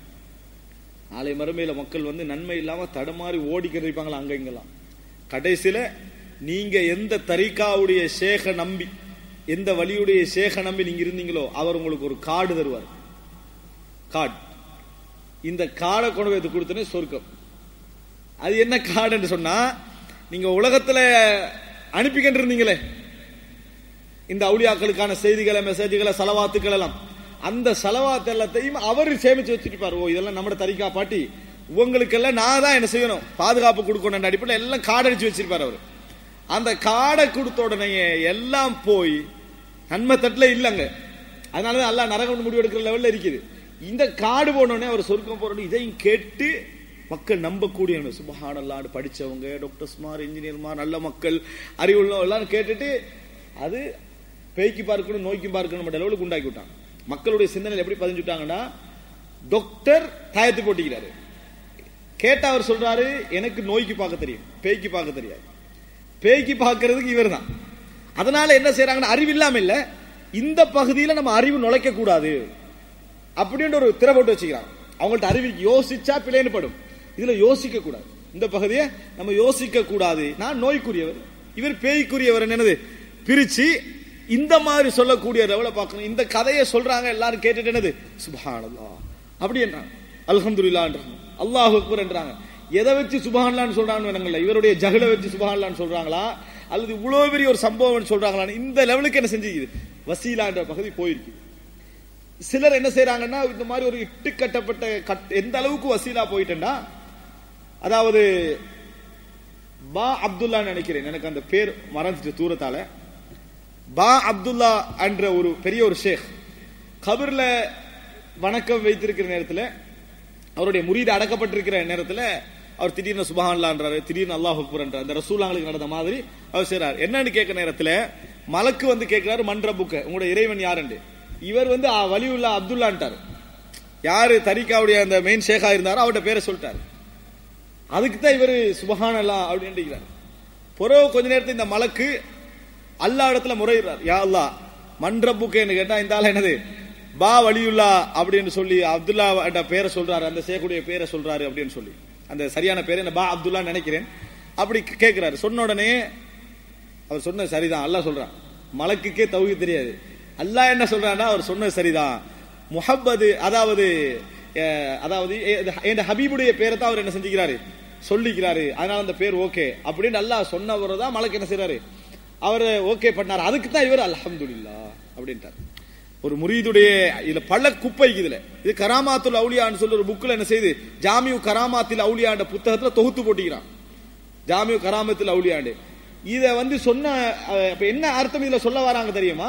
நாளை மறுமையில மக்கள் வந்து நன்மை இல்லாம தடுமாறி ஓடிக்கிட்டு இருப்பாங்களா அங்க இங்கெல்லாம் கடைசியில நீங்க எந்த தரிகாவுடைய சேக நம்பி எந்த வழியுடைய சேக நம்பி நீங்க இருந்தீங்களோ அவர் உங்களுக்கு ஒரு கார்டு தருவார் கார்டு இந்த கார்டை கொண்டு போய் கொடுத்தனே சொர்க்கம் அது என்ன கார்டுன்னு சொன்னா நீங்க உலகத்துல அனுப்பிக்கிட்டு இருந்தீங்களே இந்த அவுளியாக்களுக்கான செய்திகளை மெசேஜ்களை செலவாத்துக்கள் எல்லாம் அந்த செலவாத்து எல்லாத்தையும் அவர் சேமிச்சு வச்சுட்டு ஓ இதெல்லாம் நம்ம தரிக்கா பாட்டி உங்களுக்கெல்லாம் நான் தான் என்ன செய்யணும் பாதுகாப்பு கொடுக்கணும் அடிப்படையில் எல்லாம் கார்டு அடிச்சு வச்சிருப்பார் அவர் அந்த கார்டை கொடுத்த உடனே எல்லாம் போய் நன்மை தட்டுல இல்லைங்க அதனாலதான் எல்லாம் நரகம் முடிவு எடுக்கிற லெவல்ல இருக்குது இந்த கார்டு போனோடனே அவர் சொர்க்கம் போறோம் இதையும் கேட்டு மக்கள் நம்பக்கூடிய சுபஹானல்லான்னு படிச்சவங்க டாக்டர்ஸ்மார் இன்ஜினியர்மார் நல்ல மக்கள் அறிவுள்ள எல்லாம் கேட்டுட்டு அது பேய்க்கு பார்க்கணும் நோய்க்கு பார்க்கணும் லெவலுக்கு உண்டாக்கி விட்டாங்க மக்களுடைய சிந்தனை எப்படி பதிஞ்சுட்டாங்கன்னா டாக்டர் தாயத்து போட்டிக்கிறாரு கேட்டா அவர் சொல்றாரு எனக்கு நோய்க்கு பார்க்க தெரியும் பேய்க்கு பார்க்க தெரியாது பேய்க்கு பார்க்கறதுக்கு இவர் தான் அதனால என்ன செய்யறாங்கன்னா அறிவு இல்லாம இல்ல இந்த பகுதியில நம்ம அறிவு நுழைக்க கூடாது அப்படின்ற ஒரு திரை போட்டு வச்சுக்கிறாங்க அவங்கள்ட்ட அறிவு யோசிச்சா பிள்ளைன்னு படும் இதுல யோசிக்க கூடாது இந்த பகுதியை நம்ம யோசிக்க கூடாது நான் நோய்க்குரியவர் இவர் பேய்க்குரியவர் என்னது பிரிச்சு இந்த மாதிரி சொல்லக்கூடிய லெவல பார்க்கணும் இந்த கதையை சொல்றாங்க எல்லாரும் கேட்டுட்டு என்னது சுபஹானல்லா அப்படி என்றாங்க அல்ஹம்துலில்லான்றாங்க அல்லாஹ் அக்பர் என்றாங்க எதை வச்சு சுபஹான்லான்னு சொல்றான்னு வேணுங்கல்ல இவருடைய ஜகலை வச்சு சுபஹான்லான்னு சொல்றாங்களா அல்லது இவ்வளவு பெரிய ஒரு சம்பவம் சொல்றாங்களா இந்த லெவலுக்கு என்ன செஞ்சுக்குது வசீலான்ற பகுதி போயிருக்கு சிலர் என்ன செய்யறாங்கன்னா இந்த மாதிரி ஒரு இட்டு கட்டப்பட்ட கட் எந்த அளவுக்கு வசீலா போயிட்டேன்னா அதாவது பா அப்துல்லா நினைக்கிறேன் எனக்கு அந்த பேர் மறந்துட்டு தூரத்தால பா அப்துல்லா என்ற ஒரு பெரிய ஒரு ஷேக் கபர்ல வணக்கம் வைத்திருக்கிற நேரத்தில் அவருடைய முறியீடு அடக்கப்பட்டிருக்கிற நேரத்தில் அவர் திடீர்னு சுபஹான்லான்றாரு திடீர்னு அல்லாஹ் அக்பர்ன்றார் அந்த ரசூலாங்களுக்கு நடந்த மாதிரி அவர் செய்றார் என்னன்னு கேட்க நேரத்தில் மலக்கு வந்து கேட்கிறாரு மன்ற புக்க உங்களோட இறைவன் யாருண்டு இவர் வந்து வலியுல்லா அப்துல்லான்ட்டார் யாரு தரிகாவுடைய அந்த மெயின் ஷேகா இருந்தாரோ அவர்கிட்ட பேரை சொல்லிட்டாரு அதுக்கு தான் இவர் சுபஹான் அல்லா அப்படின்னு புறவு கொஞ்ச நேரத்தில் இந்த மலக்கு அல்லா இடத்துல முறையிடுறார் யா அல்லா மன்றப்புக்கேன்னு கேட்டா இந்த ஆள் என்னது பா வலியுல்லா அப்படின்னு சொல்லி அப்துல்லா என்ற பேரை சொல்றாரு அந்த செய்யக்கூடிய பேரை சொல்றாரு அப்படின்னு சொல்லி அந்த சரியான பேர் என்ன பா அப்துல்லா நினைக்கிறேன் அப்படி கேட்கிறாரு சொன்ன உடனே அவர் சொன்னது சரிதான் அல்லாஹ் சொல்றான் மலக்குக்கே தவுகி தெரியாது அல்லாஹ் என்ன சொல்றான்னா அவர் சொன்னது சரிதான் முஹப்பது அதாவது அதாவது என் ஹபீபுடைய பேரை தான் அவர் என்ன செஞ்சுக்கிறாரு சொல்லிக்கிறாரு அதனால அந்த பேர் ஓகே அப்படின்னு அல்லாஹ் சொன்னவர் தான் மலக்கு என்ன செய்யறாரு அவர் ஓகே பண்ணார் அதுக்கு தான் இவர் அல்ஹம்துலில்லா அப்படின்ட்டார் ஒரு முரீதுடைய இதுல பல குப்பை இதுல இது கராமாத்துல் அவுலியான்னு சொல்லி ஒரு புக்ல என்ன செய்து ஜாமியு கராமாத்தில் அவுலியாண்ட புத்தகத்துல தொகுத்து போட்டிக்கிறான் ஜாமியு கராமத்தில் அவுலியாண்டு இத வந்து சொன்ன இப்ப என்ன அர்த்தம் இதுல சொல்ல வராங்க தெரியுமா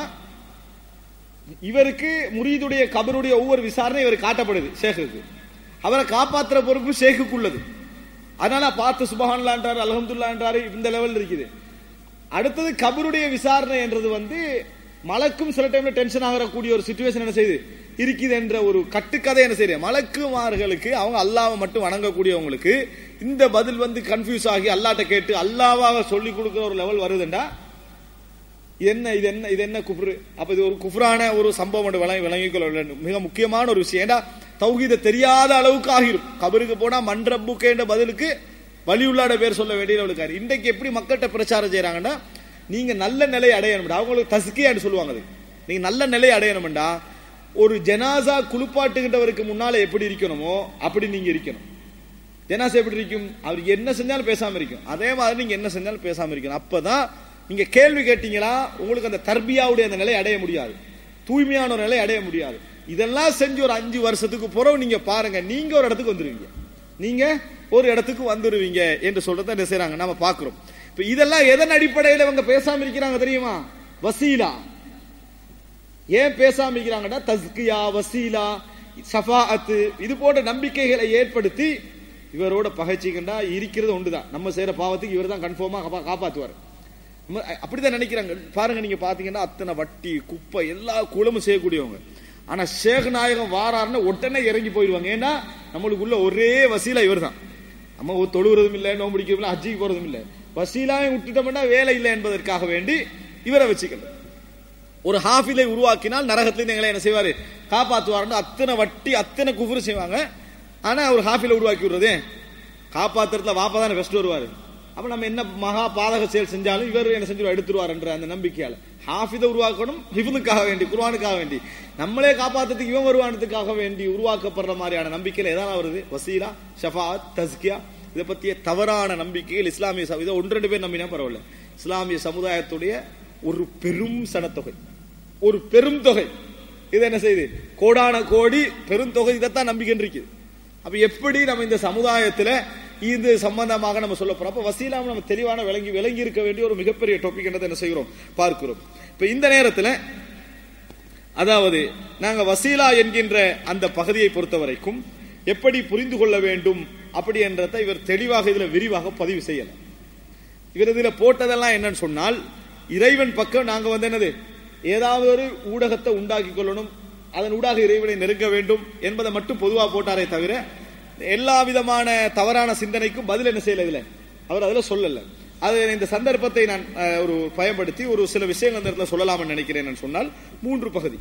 இவருக்கு முரீதுடைய கபருடைய ஒவ்வொரு விசாரணை இவர் காட்டப்படுது ஷேகுக்கு அவரை காப்பாற்றுற பொறுப்பு ஷேக்குக்கு உள்ளது அதனால பார்த்து சுபஹான்லான்றாரு அல்ஹம்துல்லான்றாரு இந்த லெவல் இருக்குது அடுத்தது கபருடைய விசாரணை என்றது வந்து மலக்கும் சில டைம்ல டென்ஷன் ஆகக்கூடிய ஒரு சுச்சுவேஷன் என்ன செய்யுது இருக்குது என்ற ஒரு கட்டுக்கதை என்ன செய்யுது மலக்குமார்களுக்கு அவங்க அல்லாவை மட்டும் வணங்கக்கூடியவங்களுக்கு இந்த பதில் வந்து கன்ஃபியூஸ் ஆகி அல்லாட்ட கேட்டு அல்லாவாக சொல்லி கொடுக்கிற ஒரு லெவல் வருதுண்டா இது என்ன இது என்ன இது என்ன குஃப்ரு அப்ப இது ஒரு குஃப்ரான ஒரு சம்பவம் என்று விளங்கி விளங்கிக் கொள்ள வேண்டும் மிக முக்கியமான ஒரு விஷயம் ஏண்டா தௌஹீத தெரியாத அளவுக்கு ஆகிரும் கபருக்கு போனா மன்றப்புக்கேன்ற பதிலுக்கு வழியுள்ளாட பேர் சொல்ல வேண்டியவளுக்காரு இன்றைக்கு எப்படி மக்கள்கிட்ட பிரச்சாரம் செய்யறாங்கன்னா நீங்க நல்ல நிலையை அடையணும்டா அவங்களுக்கு தஸ்கியான்னு சொல்லுவாங்க அது நீங்க நல்ல நிலையை அடையணும்டா ஒரு ஜனாசா குளிப்பாட்டுகின்றவருக்கு முன்னால எப்படி இருக்கணுமோ அப்படி நீங்க இருக்கணும் ஜனாசா எப்படி இருக்கும் அவர் என்ன செஞ்சாலும் பேசாம இருக்கும் அதே மாதிரி நீங்க என்ன செஞ்சாலும் பேசாம இருக்கணும் அப்பதான் நீங்க கேள்வி கேட்டீங்களா உங்களுக்கு அந்த தர்பியாவுடைய அந்த நிலை அடைய முடியாது தூய்மையான ஒரு நிலை அடைய முடியாது இதெல்லாம் செஞ்சு ஒரு அஞ்சு வருஷத்துக்கு பிறகு நீங்க பாருங்க நீங்க ஒரு இடத்துக்கு வந்துருவீங்க நீங்க ஒரு இடத்துக்கு வந்துருவீங்க என்று சொல்றத என்ன செய்றாங்க நாம பாக்குறோம் இப்ப இதெல்லாம் எதன் அடிப்படையில் இவங்க பேசாம இருக்கிறாங்க தெரியுமா வசீலா ஏன் பேசாம இருக்கிறாங்கன்னா தஸ்கியா வசீலா சஃபாஅத்து இது போன்ற நம்பிக்கைகளை ஏற்படுத்தி இவரோட பகைச்சிக்கண்டா இருக்கிறது ஒன்றுதான் நம்ம செய்யற பாவத்துக்கு இவர் தான் கன்ஃபார்மா காப்பாத்துவார் நம்ம அப்படிதான் நினைக்கிறாங்க பாருங்க நீங்க பாத்தீங்கன்னா அத்தனை வட்டி குப்பை எல்லா குளமும் செய்யக்கூடியவங்க ஆனா ஷேக் நாயகம் வாராருன்னு உடனே இறங்கி போயிடுவாங்க ஏன்னா நம்மளுக்குள்ள ஒரே வசீலா இவர் தான் நம்ம ஒரு தொழுகிறதும் இல்லை நோம்பு பிடிக்கிறதும் இல்லை ஹஜ்ஜிக்கு போறதும் இல்லை வசீலாவை விட்டுட்டோம்னா வேலை இல்லை என்பதற்காக வேண்டி இவரை வச்சுக்கணும் ஒரு ஹாஃபிலை உருவாக்கினால் நரகத்திலிருந்து எங்களை என்ன செய்வாரு காப்பாத்துவாருன்னு அத்தனை வட்டி அத்தனை குஃபுரு செய்வாங்க ஆனா ஒரு ஹாஃபிலை உருவாக்கி விடுறதே காப்பாத்துறதுல வாப்பா தானே ஃபர்ஸ்ட் வருவாரு அப்ப நம்ம என்ன மகா பாதக செயல் செஞ்சாலும் இவர் என்ன செஞ்சிருவா எடுத்துருவார் என்ற அந்த நம்பிக்கையால ஹாஃபிதை உருவாக்கணும் ஹிஃபுனுக்காக வேண்டி குர்ஆனுக்காக வேண்டி நம்மளே காப்பாத்துறதுக்கு இவன் வருவானதுக்காக வேண்டி உருவாக்கப்படுற மாதிரியான நம்பிக்கையில எதாவது வருது வசீலா ஷஃபாத் தஸ்கியா இதை பத்திய தவறான நம்பிக்கைகள் இஸ்லாமிய சமு- இதை ஒன்று ரெண்டு பேர் நம்பினா பரவாயில்ல இஸ்லாமிய சமுதாயத்துடைய ஒரு பெரும் சனத்தொகை ஒரு பெரும் தொகை இது என்ன செய்யுது கோடான கோடி பெருந்தொகை இதைத்தான் நம்பிக்கை இருக்குது அப்ப எப்படி நம்ம இந்த சமுதாயத்துல இது சம்பந்தமாக நம்ம சொல்ல போறோம் அப்ப வசீலாம் நம்ம தெளிவான விளங்கி விளங்கி இருக்க வேண்டிய ஒரு மிகப்பெரிய டாபிக் என்னதை என்ன செய்கிறோம் பார்க்கிறோம் இப்ப இந்த நேரத்துல அதாவது நாங்க வசீலா என்கின்ற அந்த பகுதியை பொறுத்த வரைக்கும் எப்படி புரிந்து கொள்ள வேண்டும் அப்படி என்றதை இவர் தெளிவாக இதுல விரிவாக பதிவு செய்யல இவர் இதுல போட்டதெல்லாம் என்னன்னு சொன்னால் இறைவன் பக்கம் நாங்க வந்து என்னது ஏதாவது ஒரு ஊடகத்தை உண்டாக்கி கொள்ளணும் அதன் ஊடாக இறைவனை நெருங்க வேண்டும் என்பதை மட்டும் பொதுவா போட்டாரே தவிர எல்லா விதமான தவறான சிந்தனைக்கும் பதில் என்ன செய்யல இதுல அவர் அதுல சொல்லல அது இந்த சந்தர்ப்பத்தை நான் அஹ், ஒரு பயன்படுத்தி ஒரு சில விஷயங்கள் அந்த இடத்துல சொல்லலாம்னு நினைக்கிறேன் நான் சொன்னால் மூன்று பகுதி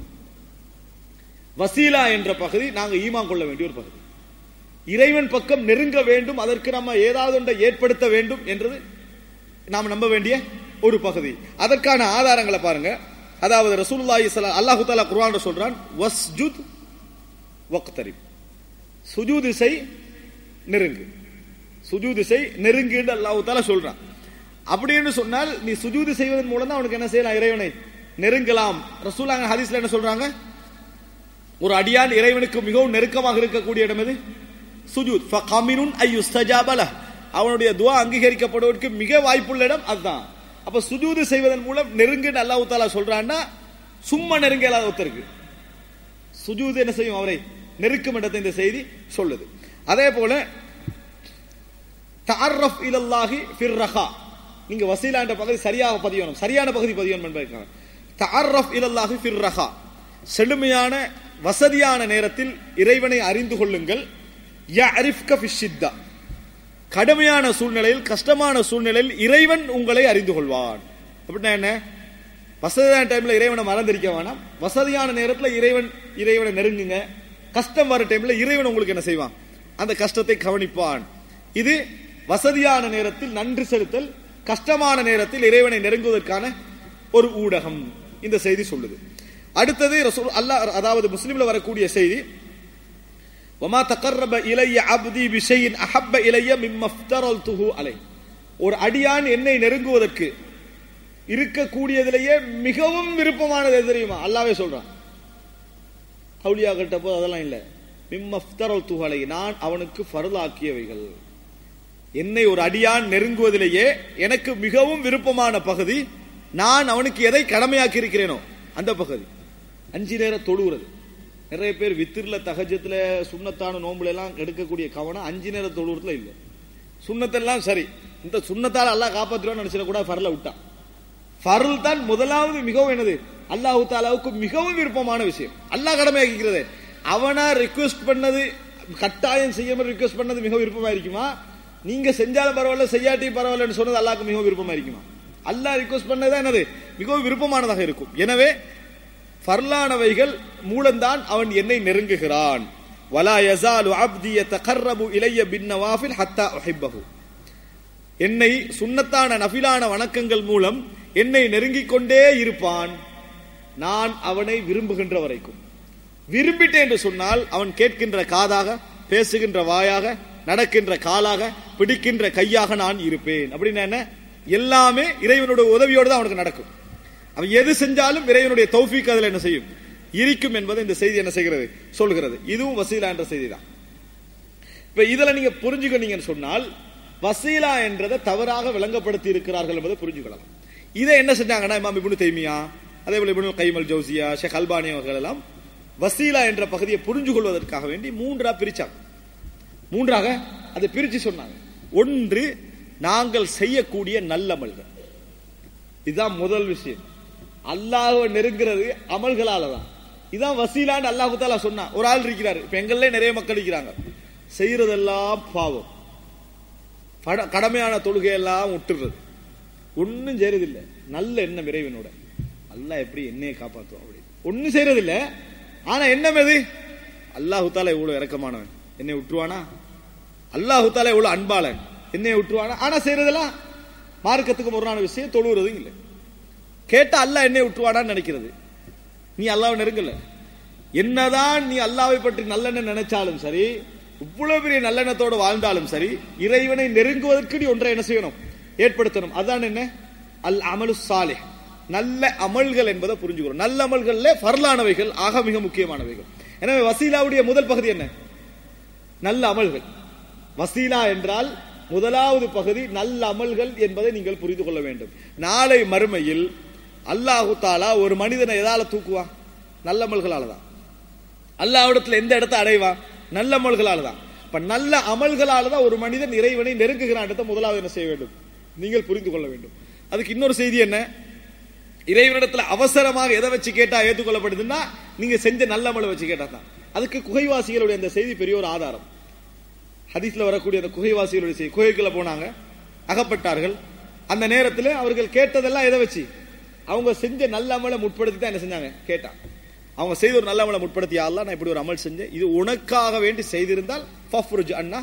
வசீலா என்ற பகுதி நாங்க ஈமான் கொள்ள வேண்டிய ஒரு பகுதி இறைவன் பக்கம் நெருங்க வேண்டும் அதற்கு நம்ம ஏதாவது ஒன்றை ஏற்படுத்த வேண்டும் என்றது நாம் நம்ப வேண்டிய ஒரு பகுதி அதற்கான ஆதாரங்களை பாருங்க அதாவது ரசூலுல்லாஹி ஸல்லல்லாஹு அல்லாஹு தஆலா குர்ஆன்ல சொல்றான் வஸ்ஜுத் வக்தரிப் சுஜூது செய் நெருங்கு சுஜூது செய் நெருங்குன்னு அல்லாஹு தஆலா சொல்றான் அப்படின்னு சொன்னால் நீ சுஜூது செய்வதன் மூலம் தான் அவனுக்கு என்ன செய்யலாம் இறைவனை நெருங்கலாம் ரசூலாங்க ஹதீஸ்ல என்ன சொல்றாங்க ஒரு அடியான் இறைவனுக்கு மிகவும் நெருக்கமாக இருக்கக்கூடிய இடம் எது சுஜூத் ஃபகமினுன் ஐயுஸ்தஜாப லஹ். அவனுடைய துவா அங்கீகரிக்கப்படுவதற்கு மிக வாய்ப்புள்ள இடம் அதுதான் அப்ப சுஜூது செய்வதன் மூலம் நெருங்குன்னு அல்லாஹ் தாலா சொல்றான்னா சும்மா நெருங்க இல்லாத ஒருத்தருக்கு சுஜூது என்ன செய்யும் அவரை நெருக்கும் இடத்தை இந்த செய்தி சொல்லுது அதே போல தஅர்ரஃப் இலல்லாஹி ஃபிர் ரஹா நீங்க வசீலா என்ற பகுதி சரியாக பதியணும் சரியான பகுதி பதியணும் என்பதற்காக தஅர்ரஃப் இலல்லாஹி ஃபிர் ரஹா செழுமையான வசதியான நேரத்தில் இறைவனை அறிந்து கொள்ளுங்கள் யஅரிஃப்க ஃபிஷ் ஷித்தா கடுமையான சூழ்நிலையில் கஷ்டமான சூழ்நிலையில் இறைவன் உங்களை அறிந்து கொள்வான் அப்படின்னா என்ன வசதியான டைம்ல இறைவனை மறந்திருக்க வேணாம் வசதியான நேரத்துல இறைவன் இறைவனை நெருங்குங்க கஷ்டம் வர டைம்ல இறைவன் உங்களுக்கு என்ன செய்வான் அந்த கஷ்டத்தை கவனிப்பான் இது வசதியான நேரத்தில் நன்றி செலுத்தல் கஷ்டமான நேரத்தில் இறைவனை நெருங்குவதற்கான ஒரு ஊடகம் இந்த செய்தி சொல்லுது அடுத்தது ரசூல் அல்லாஹ் அதாவது முஸ்லிம்ல வரக்கூடிய செய்தி وما تقرب الي عبدي بشيء احب الي مما افترضته عليه ஒரு அடியான் என்னை நெருங்குவதற்கு இருக்கக்கூடியதிலேயே மிகவும் விருப்பமானது எது தெரியுமா அல்லாவே சொல்றான் அவுலியா கிட்ட போது அதெல்லாம் இல்ல மிம்மஃப்தரல் துகளை நான் அவனுக்கு ஃபர்லாக்கியவைகள் என்னை ஒரு அடியான் நெருங்குவதிலேயே எனக்கு மிகவும் விருப்பமான பகுதி நான் அவனுக்கு எதை கடமையாக்கி இருக்கிறேனோ அந்த பகுதி அஞ்சு நேரம் தொழுகிறது நிறைய பேர் வித்திரில் தகஜத்துல சுண்ணத்தான நோம்புல எல்லாம் எடுக்கக்கூடிய கவனம் அஞ்சு நேரம் தொழுகிறதுல இல்லை சுண்ணத்தெல்லாம் சரி இந்த சுண்ணத்தால் அல்லாஹ் காப்பாற்றுவான்னு நினைச்சிடக்கூடாது ஃபர்ல விட்டான் ஃபர்ல் தான் முதலாவது மிகவும் என்னது அல்லாஹு தாலாவுக்கு மிகவும் விருப்பமான விஷயம் அல்லாஹ் கடமையாக்கிக்கிறது அவனா ரிக்வெஸ்ட் பண்ணது கட்டாயம் செய்யாம ரிக்வெஸ்ட் பண்ணது மிகவும் விருப்பமா இருக்குமா நீங்க செஞ்சாலும் பரவாயில்ல செய்யாட்டி பரவாயில்லன்னு சொன்னது அல்லாஹ்க்கு மிகவும் விருப்பமா இருக்குமா அல்லாஹ் ரிக்வெஸ்ட் பண்ணது என்னது மிகவும் விருப்பமானதாக இருக்கும் எனவே ஃபர்லானவைகள் மூலம்தான் அவன் என்னை நெருங்குகிறான் வலா யசாலு அப்தி யதகர்ரபு இலைய பின்னவாஃபில் ஹத்தா உஹிப்பஹு என்னை சுன்னத்தான நஃபிலான வணக்கங்கள் மூலம் என்னை நெருங்கிக் கொண்டே இருப்பான் நான் அவனை விரும்புகின்ற வரைக்கும் விரும்பிட்டேன் என்று சொன்னால் அவன் கேட்கின்ற காதாக பேசுகின்ற வாயாக நடக்கின்ற காலாக பிடிக்கின்ற கையாக நான் இருப்பேன் அப்படின்னா என்ன எல்லாமே இறைவனுடைய உதவியோடு தான் அவனுக்கு நடக்கும் அவன் எது செஞ்சாலும் இறைவனுடைய தௌஃபீக் அதில் என்ன செய்யும் இருக்கும் என்பதை இந்த செய்தி என்ன செய்கிறது சொல்கிறது இதுவும் வசீலா என்ற செய்தி தான் இப்ப இதுல நீங்க புரிஞ்சுக்கணீங்கன்னு சொன்னால் வசீலா என்றதை தவறாக விளங்கப்படுத்தி இருக்கிறார்கள் என்பதை புரிஞ்சுக்கலாம் இதை என்ன செஞ்சாங்கன்னா இமாம் இப்னு தைமியா அதே போல இப்னு கைமல் ஜவுசியா ஷேக் அல்பானி அவர்கள் எல்லாம் வசீலா என்ற பகுதியை புரிஞ்சு கொள்வதற்காக வேண்டி மூன்றா பிரிச்சாங்க மூன்றாக அதை பிரிச்சு சொன்னாங்க ஒன்று நாங்கள் செய்யக்கூடிய நல்லமல்கள் இதுதான் முதல் விஷயம் அல்லாஹ்வை நெருங்கிறது அமல்களால தான் இதான் வசீலான்னு அல்லாஹு தாலா சொன்னா ஒரு ஆள் இருக்கிறாரு இப்ப எங்கள்ல நிறைய மக்கள் இருக்கிறாங்க செய்யறதெல்லாம் பாவம் பட- கடமையான தொழுகையெல்லாம் விட்டுறது ஒன்னும் செய்யறதில்லை நல்ல எண்ணம் இறைவனோட அல்லாஹ் எப்படி என்னையை காப்பாத்துவோம் அப்படி ஒன்னும் செய்யறதில்ல ஆனா எண்ணம் எது அல்லாஹு தாலா இவ்வளவு இறக்கமானவன் என்னை விட்டுருவானா அல்லாஹு தாலா இவ்வளவு அன்பாளன் என்னை விட்டுருவானா ஆனா செய்யறதெல்லாம் மார்க்கத்துக்கு முரணான விஷயம் தொழுகிறதும் இல்லை கேட்டா அல்லாஹ் என்னை விட்டுருவானான்னு நினைக்கிறது நீ அல்லாஹ்வை நெருங்கல என்னதான் நீ அல்லாஹ்வை பற்றி நல்லெண்ணம் நினைச்சாலும் சரி இவ்வளவு பெரிய நல்லெண்ணத்தோடு வாழ்ந்தாலும் சரி இறைவனை நெருங்குவதற்கு நீ ஒன்றை என்ன செய்யணும் ஏற்படுத்தணும் அதான் என்ன அல் அமலு சாலிஹ் நல்ல அமல்கள் என்பதை புரிஞ்சுக்கிறோம் நல்ல அமல்கள்ல ஃபர்லானவைகள் ஆக மிக முக்கியமானவைகள் எனவே வசீலாவுடைய முதல் பகுதி என்ன நல்ல அமல்கள் வசீலா என்றால் முதலாவது பகுதி நல்ல அமல்கள் என்பதை நீங்கள் புரிந்து கொள்ள வேண்டும் நாளை மறுமையில் அல்லாஹு தாலா ஒரு மனிதனை எதால தூக்குவான் நல்ல அமல்களால தான் அல்லாஹ்விடத்துல எந்த இடத்தை அடைவான் நல்ல அமல்களால தான் இப்ப நல்ல அமல்களால தான் ஒரு மனிதன் இறைவனை நெருங்குகிறான் இடத்தை முதலாவது என்ன செய்ய வேண்டும் நீங்கள் புரிந்து கொள்ள வேண்டும் அதுக்கு இன்னொரு செய்தி என்ன இறைவனிடத்துல அவசரமாக எதை வச்சு கேட்டா ஏற்றுக்கொள்ளப்படுதுன்னா நீங்க செஞ்ச நல்ல அமலை வச்சு கேட்டா தான் அதுக்கு குகைவாசிகளுடைய அந்த செய்தி பெரிய ஒரு ஆதாரம் ஹதீஸ்ல வரக்கூடிய அந்த குகைவாசிகளுடைய செய்தி குகைக்குள்ள போனாங்க அகப்பட்டார்கள் அந்த நேரத்தில் அவர்கள் கேட்டதெல்லாம் எதை வச்சு அவங்க செஞ்ச நல்ல அமலை முற்படுத்தி தான் என்ன செஞ்சாங்க கேட்டான் அவங்க செய்த ஒரு நல்ல அமலை முற்படுத்தி அல்லாஹ் நான் இப்படி ஒரு அமல் செஞ்சேன் இது உனக்காக வேண்டி செய்திருந்தால் ஃபஃப்ருஜ் அண்ணா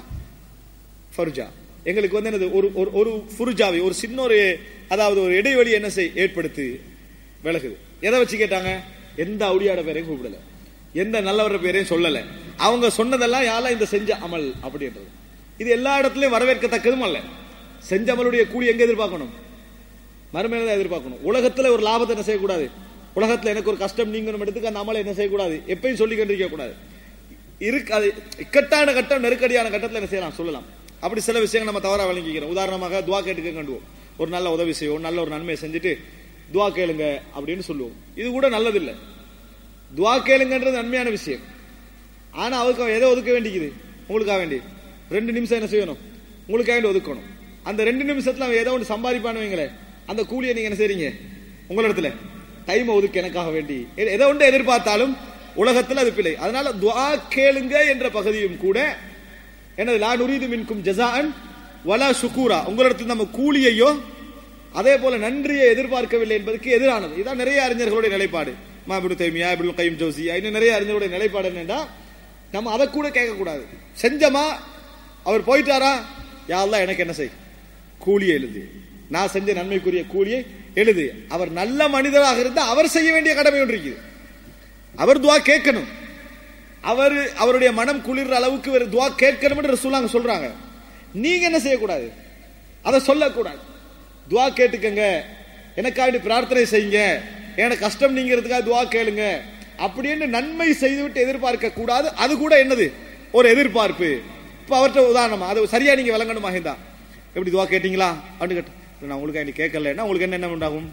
ஃபர்ஜா எங்களுக்கு வந்து என்னது ஒரு ஒரு ஒரு ஃபுர்ஜாவை ஒரு சின்ன ஒரு அதாவது ஒரு இடைவெளி என்ன செய் ஏற்படுத்தி விலகுது எதை வச்சு கேட்டாங்க எந்த அவுடியாட பேரையும் கூப்பிடல எந்த நல்லவர பேரையும் சொல்லல அவங்க சொன்னதெல்லாம் யாரெல்லாம் இந்த செஞ்ச அமல் அப்படின்றது இது எல்லா இடத்துலயும் வரவேற்கத்தக்கதும் அல்ல செஞ்ச அமலுடைய கூலி எங்க எதிர்பார்க்கணும் மறுமையில தான் எதிர்பார்க்கணும் உலகத்துல ஒரு லாபத்தை என்ன செய்யக்கூடாது உலகத்துல எனக்கு ஒரு கஷ்டம் நீங்கணும் எடுத்துக்க அந்த அமலை என்ன செய்யக்கூடாது எப்பயும் சொல்லி கொண்டிருக்க கூடாது இருக்கு அது இக்கட்டான கட்டம் நெருக்கடியான கட்டத்துல என்ன செய்யலாம் சொல்லலாம் அப்படி சில விஷயங்கள் நம்ம தவறா வழங்கிக்கிறோம் உதாரணமாக துவா கேட்டுக்க கண்டுவோம் ஒரு நல்ல உதவி செய்வோம் நல்ல ஒரு நன்மையை செஞ்சுட்டு துவா கேளுங்க அப்படின்னு சொல்லுவோம் இது கூட நல்லதில்லை துவா கேளுங்கன்றது நன்மையான விஷயம் ஆனா அவருக்கு எதை ஒதுக்க வேண்டிக்குது உங்களுக்காக வேண்டி ரெண்டு நிமிஷம் என்ன செய்யணும் உங்களுக்காக வேண்டி ஒதுக்கணும் அந்த ரெண்டு நிமிஷத்துல அவன் ஏதோ ஒன்று சம்பாதிப்பான்னு வைங்களேன் அந்த கூலியை நீங்க என்ன செய்றீங்க உங்களிடத்துல டைம் ஒதுக்கு எனக்காக வேண்டி எ- எதை ஒன்று எதிர்பார்த்தாலும் உலகத்துல அது பிழை அதனால துஆ கேளுங்க என்ற பகுதியும் கூட எனது லா நுரீது மின்கும் ஜசான் வலா சுக்கூரா உங்களிடத்தில் நம்ம கூலியையோ அதே போல நன்றியை எதிர்பார்க்கவில்லை என்பதற்கு எதிரானது இதான் நிறைய அறிஞர்களுடைய நிலைப்பாடு மாபிடு தைமியா இப்னு கைம் ஜோசியா இன்னும் நிறைய அறிஞர்களுடைய நிலைப்பாடு என்னன்னா நம்ம அதை கூட கேட்கக்கூடாது செஞ்சமா அவர் போயிட்டாரா யாரெல்லாம் எனக்கு என்ன செய் கூலியை எழுது நான் செஞ்ச நன்மைக்குரிய கூலியை எழுது அவர் நல்ல மனிதராக இருந்தால் அவர் செய்ய வேண்டிய கடமை ஒன்று இருக்குது அவர் துவா கேட்கணும் அவர் அவருடைய மனம் குளிர்ற அளவுக்கு ஒரு துவா கேட்கணும் என்று ரசூலுல்லாஹ் சொல்றாங்க நீங்க என்ன செய்யக்கூடாது அதை சொல்லக்கூடாது துவா கேட்டுக்கங்க எனக்காக பிரார்த்தனை செய்யுங்க எனக்கு கஷ்டம் நீங்கிறதுக்காக துவா கேளுங்க அப்படின்னு நன்மை செய்துவிட்டு எதிர்பார்க்க கூடாது அது கூட என்னது ஒரு எதிர்பார்ப்பு இப்ப அவர்கிட்ட உதாரணமா அது சரியா நீங்க விளங்கணுமா ஹிந்தா எப்படி துவா கேட்டீங்களா அப்படின்னு கேட்டு நான் உங்களுக்கு வேண்டி கேட்கலன்னா உங்களுக்கு என்ன என்ன உண்டாகும்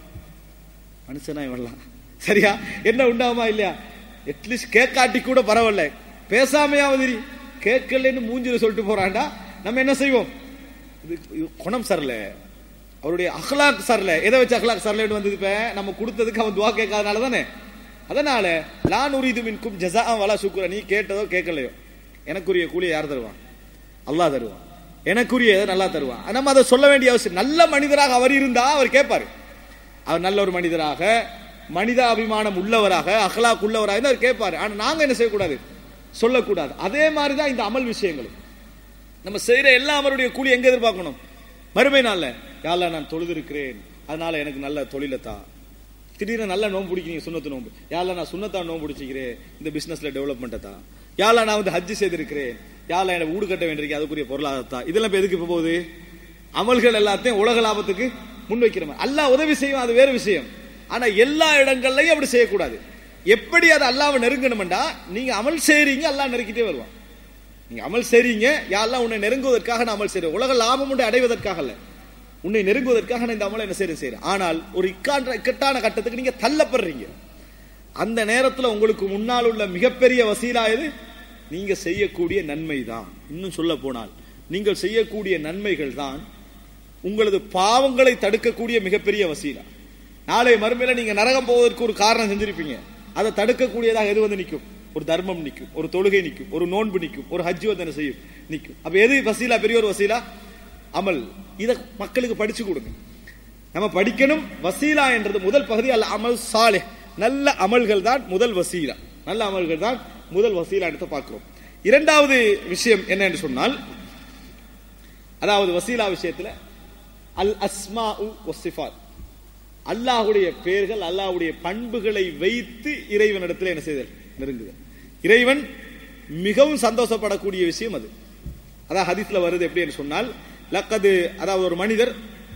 மனுஷனா இவன்லாம் சரியா என்ன உண்டாகுமா இல்லையா அட்லீஸ்ட் கேட்காட்டி கூட பரவாயில்ல பேசாமையாவது இரு. கேட்கலன்னு மூஞ்சில சொல்லிட்டு போறான்டா நம்ம என்ன செய்வோம் இது இது குணம் சரில அவருடைய அஹ்லாக் சரில எதை வச்சு அஹ்லாக் சரிலன்னு வந்தது இப்ப நம்ம கொடுத்ததுக்கு அவன் துவா கேட்காதனால தானே அதனால லா நுரீது மின்கும் ஜஸா வலா சுக்குர நீ கேட்டதோ கேட்கலையோ எனக்குரிய கூலியை யார் தருவான் அல்லாஹ் தருவான் எனக்குரிய நல்லா தருவான் நம்ம அதை சொல்ல வேண்டிய அவசியம் நல்ல மனிதராக அவர் இருந்தா அவர் கேட்பாரு அவர் நல்ல ஒரு மனிதராக மனித அபிமானம் உள்ளவராக அஹ்லாக் உள்ளவராக இருந்தா அவர் கேட்பாரு ஆனா நாங்க என்ன செய்யக்கூடாது சொல்லக்கூடாது அதே மாதிரி தான் இந்த அமல் விஷயங்களும் நம்ம செய்யற எல்லா அமருடைய கூலி எங்க எதிர்பார்க்கணும் மறுமை நாள்ல யாழ்லா நான் தொழுது இருக்கிறேன் அதனால எனக்கு நல்ல தொழிலத்தா திடீர்னு நல்ல நோம்பு பிடிக்கிறீங்க சுண்ணத்து நோம்பு யாழ்லா நான் சுண்ணத்தா நோம்பு பிடிச்சிக்கிறேன் இந்த பிசினஸ்ல டெவலப்மெண்ட் தான் யாழ்லா நான் வந்து ஹஜ்ஜு செய்திருக்கிறேன் யாழ்லா எனக்கு வீடு கட்ட வேண்டியிருக்கேன் அதுக்குரிய பொருளாதாரத்தா இதெல்லாம் இப்ப எதுக்கு இப்ப போகுது அமல்கள் எல்லாத்தையும் உலக லாபத்துக்கு முன்வைக்கிற மாதிரி அல்லாஹ் உதவி செய்யும் அது வேறு விஷயம் ஆனா எல்லா இடங்கள்லயும் அப்படி செய்யக்கூடாது எப்படி அது அல்லாவை நெருங்கணும்டா நீங்க அமல் செய்றீங்க அல்லாஹ் நெருக்கிட்டே வருவான் நீங்க அமல் செய்றீங்க யாரெல்லாம் உன்னை நெருங்குவதற்காக நான் அமல் செய்றேன் உலக லாபம் உண்டு அடைவதற்காக அல்ல உன்னை நெருங்குவதற்காக நான் இந்த அமலை என்ன செய்றேன் செய்றேன் ஆனால் ஒரு இக்கான்ற இக்கட்டான கட்டத்துக்கு நீங்க தள்ளப்படுறீங்க அந்த நேரத்தில் உங்களுக்கு முன்னால் உள்ள மிகப்பெரிய வசீலா எது நீங்க செய்யக்கூடிய நன்மை தான் இன்னும் சொல்ல போனால் நீங்கள் செய்யக்கூடிய நன்மைகள் தான் உங்களது பாவங்களை தடுக்கக்கூடிய மிகப்பெரிய வசீலா நாளை மறுமையில நீங்க நரகம் போவதற்கு ஒரு காரணம் செஞ்சிருப்பீங்க அதை தடுக்கக்கூடியதாக எது வந்து நிற்கும் ஒரு தர்மம் நிற்கும் ஒரு தொழுகை நிற்கும் ஒரு நோன்பு நிற்கும் ஒரு ஹஜ்ஜு வந்து என்ன செய்யும் நிற்கும் அப்ப எது வசீலா பெரிய ஒரு வசீலா அமல் இத மக்களுக்கு படிச்சு கொடுங்க நம்ம படிக்கணும் வசீலா என்றது முதல் பகுதி அல்ல அமல் சாலே நல்ல அமல்கள் தான் முதல் வசீலா நல்ல அமல்கள் தான் முதல் வசீலா எடுத்து பார்க்கிறோம் இரண்டாவது விஷயம் என்ன என்று சொன்னால் அதாவது வசீலா விஷயத்துல அல் அஸ்மா வசிஃபாத் அல்லாஹுடைய பெயர்கள் அல்லாஹுடைய பண்புகளை வைத்து இறைவனிடத்தில் என்ன செய்தல் நெருங்குதல் இறைவன் மிகவும் சந்தோஷப்படக்கூடிய விஷயம் அது அதான் ஹதீஸ்ல வருது எப்படி என்று சொன்னால் லக்கது அதாவது ஒரு மனிதர்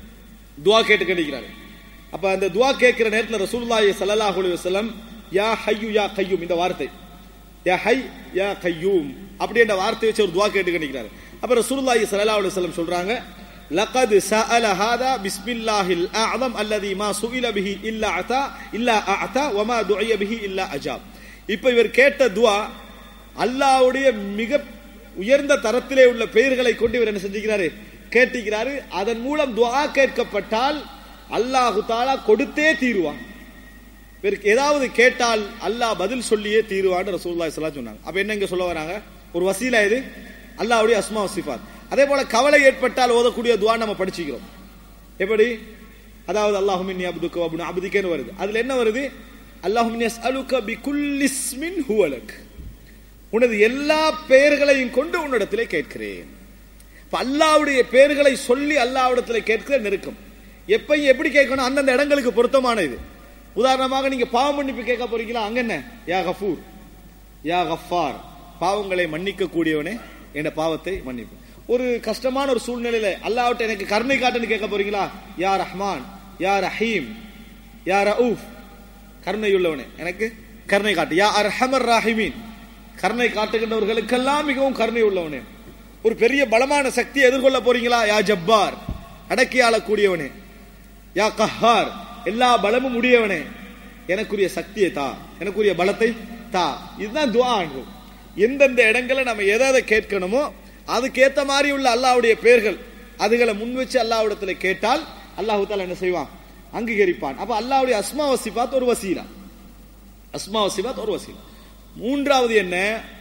துவா கேட்டு கேட்கிறாரு அப்ப அந்த துவா கேட்கிற நேரத்தில் ரசூலுல்லாஹி ஸல்லல்லாஹு அலைஹி வஸல்லம் யா ஹய்யு யா கய்யூம் இந்த வார்த்தை யா ஹை யா கய்யூம் அப்படி என்ற வார்த்தை வச்சு ஒரு துவா கேட்டு கேட்கிறாரு அப்ப ரசூலுல்லாஹி ஸல்லல்லாஹு அலைஹி வஸல்லம் சொல்றாங்க لقد سأل هذا بسم الله الأعظم الذي ما سئل به إلا أعطى إلا أعطى وما دعي به إلا أجاب இப்ப இவர் கேட்ட துவா அல்லாஹ்வுடைய மிக உயர்ந்த தரத்திலே உள்ள பெயர்களை கொண்டு இவர் என்ன செஞ்சுக்கிறாரு கேட்டுக்கிறாரு அதன் மூலம் துவா கேட்கப்பட்டால் அல்லாஹு தாலா கொடுத்தே தீருவான் இவருக்கு ஏதாவது கேட்டால் அல்லாஹ் பதில் சொல்லியே தீருவான்னு ரசூலுல்லாஹி ஸல்லல்லாஹு சொன்னாங்க அப்ப என்ன இங்க சொல்ல வராங்க ஒரு வசீலா இது அல்லாஹ்வுடைய அஸ்மா வசிஃபாத் அதே போல கவலை ஏற்பட்டால் ஓதக்கூடிய துவா நம்ம படிச்சுக்கிறோம் எப்படி அதாவது அல்லாஹுமின் அப்துக்கு அப்படின்னு அப்துக்கேன்னு வருது அதுல என்ன வருது அல்லாஹுமின் அலுக்க பி குல்லிஸ்மின் ஹுவலக் உனது எல்லா பெயர்களையும் கொண்டு உன்னிடத்திலே கேட்கிறேன் இப்ப அல்லாவுடைய பெயர்களை சொல்லி அல்லாவிடத்துல கேட்கிற நெருக்கம் எப்பயும் எப்படி கேட்கணும் அந்தந்த இடங்களுக்கு பொருத்தமான இது உதாரணமாக நீங்க பாவ மன்னிப்பு கேட்க போறீங்களா அங்க என்ன யா கஃபூர் யா கஃபார் பாவங்களை மன்னிக்க கூடியவனே என் பாவத்தை மன்னிப்பு ஒரு கஷ்டமான ஒரு சூழ்நிலையில அல்லாவிட்ட எனக்கு கருணை காட்டுன்னு கேட்க போறீங்களா யா ரஹ்மான் யா ரஹீம் யா ரவுஃப் கருணை உள்ளவனே எனக்கு கருணை காட்டு யா அர்ஹமர் ராஹிமீன் கருணை காட்டுகின்றவர்களுக்கெல்லாம் மிகவும் கருணை உள்ளவனே ஒரு பெரிய பலமான சக்தியை எதிர்கொள்ள போறீங்களா யா ஜப்பார் அடக்கி ஆளக்கூடியவனே யா கஹார் எல்லா பலமும் உடையவனே எனக்குரிய சக்தியை தா எனக்குரிய பலத்தை தா இதுதான் துவா எந்தெந்த இடங்களை நம்ம எதை கேட்கணுமோ அதுக்கேத்த மாதிரி உள்ள அல்லாவுடைய பெயர்கள் அதுகளை முன் வச்சு அல்லாவிடத்துல கேட்டால் அல்லாஹு தாலா என்ன செய்வான் அங்கீகரிப்பான் அப்ப அல்லாவுடைய அஸ்மா வசிபாத் ஒரு வசீலா அஸ்மா வசிபாத் ஒரு வசீலா மூன்றாவது என்ன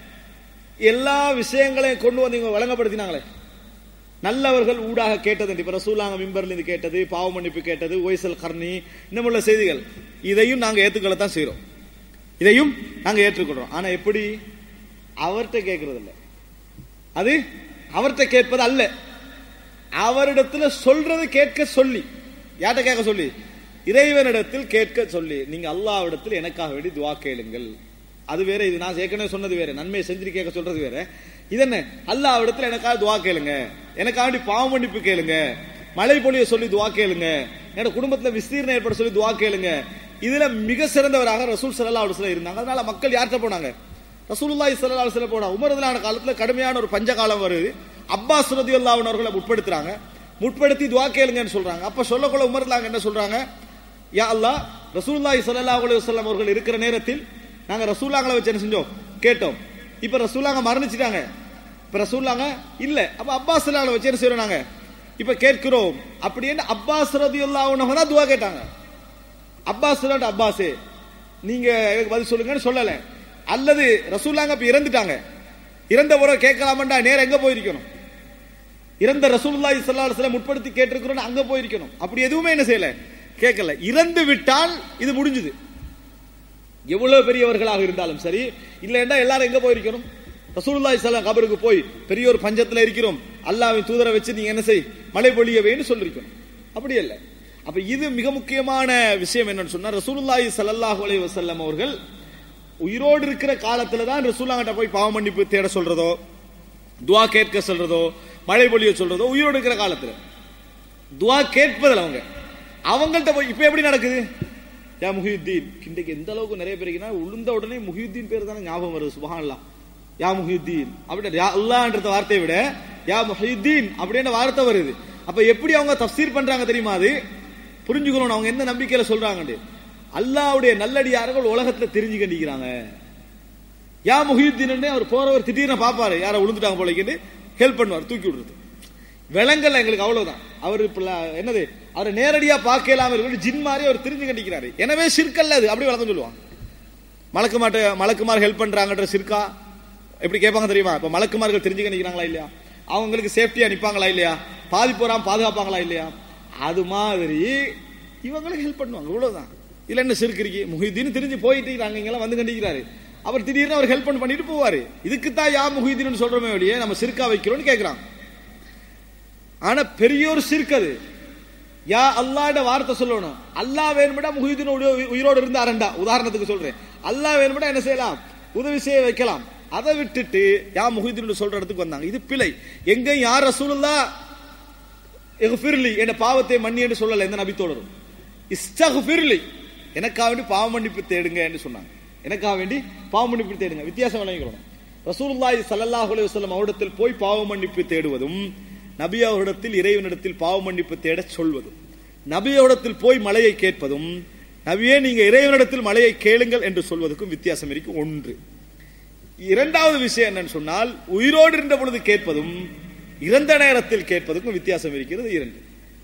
எல்லா விஷயங்களையும் கொண்டு வந்து இவங்க வழங்கப்படுத்தினாங்களே நல்லவர்கள் ஊடாக கேட்டது இப்ப ரசூலாங்க மிம்பர்ல இருந்து கேட்டது பாவ மன்னிப்பு கேட்டது ஒய்சல் கர்ணி இன்னமுள்ள செய்திகள் இதையும் நாங்க ஏத்துக்கொள்ளத்தான் செய்யறோம் இதையும் நாங்க ஏற்றுக்கொள்றோம் ஆனா எப்படி அவர்கிட்ட கேட்கறது இல்ல அது அவர்கிட்ட கேட்பது அல்ல அவரிடத்துல சொல்றது கேட்க சொல்லி யார்கிட்ட கேட்க சொல்லி இறைவனிடத்தில் கேட்க சொல்லி நீங்க அல்லாவிடத்தில் எனக்காக வேண்டி துவா கேளுங்கள் அது வேற இது நான் ஏற்கனவே சொன்னது வேற நன்மையை செஞ்சு கேட்க சொல்றது வேற இது என்ன அல்லாவிடத்தில் எனக்காக துவா கேளுங்க எனக்காக வேண்டி பாவ மன்னிப்பு கேளுங்க மழை பொழிய சொல்லி துவா கேளுங்க என்னோட குடும்பத்துல விஸ்தீர்ணம் ஏற்பட சொல்லி துவா கேளுங்க இதுல மிக சிறந்தவராக ரசூல் சல்லா அலுவலம் இருந்தாங்க அதனால மக்கள் யார்கிட்ட போனாங்க ரசூலுல்லாஹி ஸல்லல்லாஹு அலைஹி வஸல்லம் போனா உமரதுலான காலத்துல கடுமையான ஒரு பஞ்ச காலம் வருது அப்பாஸ் ரதியல்லாஹு அன்ஹு அவர்களை முற்படுத்துறாங்க முற்படுத்தி துவா கேளுங்கன்னு சொல்றாங்க அப்ப சொல்லக்குள்ள உமர்லாங்க என்ன சொல்றாங்க யா அல்லாஹ் ரசூலுல்லாஹி ஸல்லல்லாஹு அலைஹி வஸல்லம் அவர்கள் இருக்கிற நேரத்தில் நாங்க ரசூலாங்களை வச்சு என்ன செஞ்சோம் கேட்டோம் இப்ப ரசூலாங்க மரணிச்சிட்டாங்க இப்ப ரசூலாங்க இல்ல அப்ப அப்பாஸ் வச்சு என்ன செய்யறோம் நாங்க இப்ப கேட்கிறோம் அப்படின்னு அப்பாஸ் ரதியுல்லாஹு தான் துவா கேட்டாங்க அப்பாஸ் இல்லாட்ட அப்பாஸே நீங்க எனக்கு பதில் சொல்லுங்கன்னு சொல்லல அல்லது ரசூல்லாங்க இப்ப இறந்துட்டாங்க இறந்த உறவை கேட்கலாமண்டா நேரம் எங்க போயிருக்கணும் இறந்த ரசூலுல்லாஹி ஸல்லல்லாஹு அலைஹி வஸல்லம் முற்படுத்தி கேட்டிருக்கிறோம் அங்க போயிருக்கணும் அப்படி எதுவுமே என்ன செய்யல கேட்கல இறந்து விட்டால் இது முடிஞ்சது எவ்வளவு பெரியவர்களாக இருந்தாலும் சரி இல்லைன்னா எல்லாரும் எங்க போயிருக்கணும் ரசூலுல்லாஹி ஸல்லல்லாஹு கபருக்கு போய் பெரிய ஒரு பஞ்சத்துல இருக்கிறோம் அல்லாஹ்வின் தூதரை வச்சு நீங்க என்ன செய் மழை பொழியவேன்னு சொல்லிருக்கணும் அப்படி இல்ல அப்ப இது மிக முக்கியமான விஷயம் என்னன்னு சொன்னா ரசூலுல்லாஹி ஸல்லல்லாஹு அலைஹி வஸல்லம் அவர்கள் உயிரோடு இருக்கிற காலத்துல தான் ரசூல்லாங்கிட்ட போய் பாவ மன்னிப்பு தேட சொல்றதோ துவா கேட்க சொல்றதோ மழை பொழிய சொல்றதோ உயிரோடு இருக்கிற காலத்துல துவா கேட்பதில் அவங்க அவங்கள்ட்ட போய் இப்ப எப்படி நடக்குது யா முஹியுத்தீன் இன்றைக்கு எந்த அளவுக்கு நிறைய பேருக்குன்னா உளுந்த உடனே முஹியுத்தீன் பேர் தானே ஞாபகம் வருது சுபஹானல்லாஹ் யா முஹியுத்தீன் அப்படி யா அல்லாஹ்ன்ற வார்த்தையை விட யா முஹியுத்தீன் அப்படின்ற வார்த்தை வருது அப்ப எப்படி அவங்க தஃசீர் பண்றாங்க தெரியுமா அது புரிஞ்சுக்கணும் அவங்க என்ன நம்பிக்கையில சொல்றாங்க அல்லாஹ்வுடைய நல்லடியார்கள் உலகத்துல தெரிஞ்சு கண்டிக்கிறாங்க யா முஹியுத்தீன் அவர் போறவர் திடீர்னு பாப்பாரு யாரை விழுந்துட்டாங்க போலக்கிட்டு ஹெல்ப் பண்ணுவார் தூக்கி விடுறது விலங்கல்ல எங்களுக்கு அவ்வளவுதான் அவர் இப்ப என்னது அவரை நேரடியா பார்க்கலாம இருக்கு ஜின் மாதிரி அவர் தெரிஞ்சு கண்டிக்கிறாரு எனவே சிற்கல்ல அது அப்படி வளர்த்து சொல்லுவாங்க மலக்கு மாட்ட மலக்குமார் ஹெல்ப் பண்றாங்கன்ற சிற்கா எப்படி கேட்பாங்க தெரியுமா இப்ப மலக்குமார்கள் தெரிஞ்சு கண்டிக்கிறாங்களா இல்லையா அவங்களுக்கு சேஃப்டியா நிப்பாங்களா இல்லையா பாதிப்பு வராம பாதுகாப்பாங்களா இல்லையா அது மாதிரி இவங்களுக்கு ஹெல்ப் பண்ணுவாங்க இவ்வளவுதான் இதுல என்ன சிறுக்கு இருக்கு முஹிதீன் தெரிஞ்சு போயிட்டு இருக்காங்க இங்கெல்லாம் வந்து கண்டிக்கிறாரு அவர் திடீர்னு அவர் ஹெல்ப் பண்ணிட்டு போவாரு இதுக்கு தான் யா முஹிதீன் சொல்றோமே வெளியே நம்ம சிறுக்கா வைக்கிறோம்னு கேட்கிறான் ஆனா பெரிய ஒரு சிறுக்கு அது யா அல்லாட வார்த்தை சொல்லணும் அல்லாஹ் வேணும்டா முஹிதீன் உயிரோடு இருந்தாரண்டா உதாரணத்துக்கு சொல்றேன் அல்லாஹ் வேணும்டா என்ன செய்யலாம் உதவி செய்ய வைக்கலாம் அதை விட்டுட்டு யா முஹிதீன் சொல்ற இடத்துக்கு வந்தாங்க இது பிழை எங்க யார் ரசூலுல்லா எகுஃபிர்லி என்ற பாவத்தை மன்னி என்று சொல்லல எந்த நபி தோழரும் இஸ்தகுஃபிர்லி எனக்காக வேண்டி பாவ மன்னிப்பு தேடுங்க என்று சொன்னாங்க எனக்காக வேண்டி பாவ மன்னிப்பு தேடுங்க வித்தியாசம் விளங்கிக்கணும் ரசூலுல்லாஹி ஸல்லல்லாஹு அலைஹி வஸல்லம் அவரிடத்தில் போய் பாவ மன்னிப்பு தேடுவதும் நபி அவரிடத்தில் இறைவனிடத்தில் பாவ மன்னிப்பு தேடச் சொல்வதும் நபி அவரிடத்தில் போய் மலையை கேட்பதும் நபியே நீங்க இறைவனிடத்தில் மலையை கேளுங்கள் என்று சொல்வதற்கும் வித்தியாசம் இருக்கு ஒன்று இரண்டாவது விஷயம் என்னன்னு சொன்னால் உயிரோடு இருந்த பொழுது கேட்பதும் இறந்த நேரத்தில் கேட்பதற்கும் வித்தியாசம் இருக்கிறது இரண்டு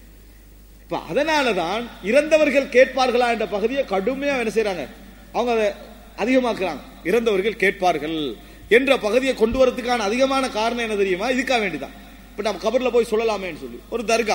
இப்ப அதனாலதான் இறந்தவர்கள் கேட்பார்களா என்ற பகுதியை கடுமையா என்ன செய்யறாங்க அவங்க அதை அதிகமாக்குறாங்க இறந்தவர்கள் கேட்பார்கள் என்ற பகுதியை கொண்டு வரதுக்கான அதிகமான காரணம் என்ன தெரியுமா இதுக்காக வேண்டிதான் இப்ப நம்ம கபர்ல போய் சொல்லலாமேன்னு சொல்லி ஒரு தர்கா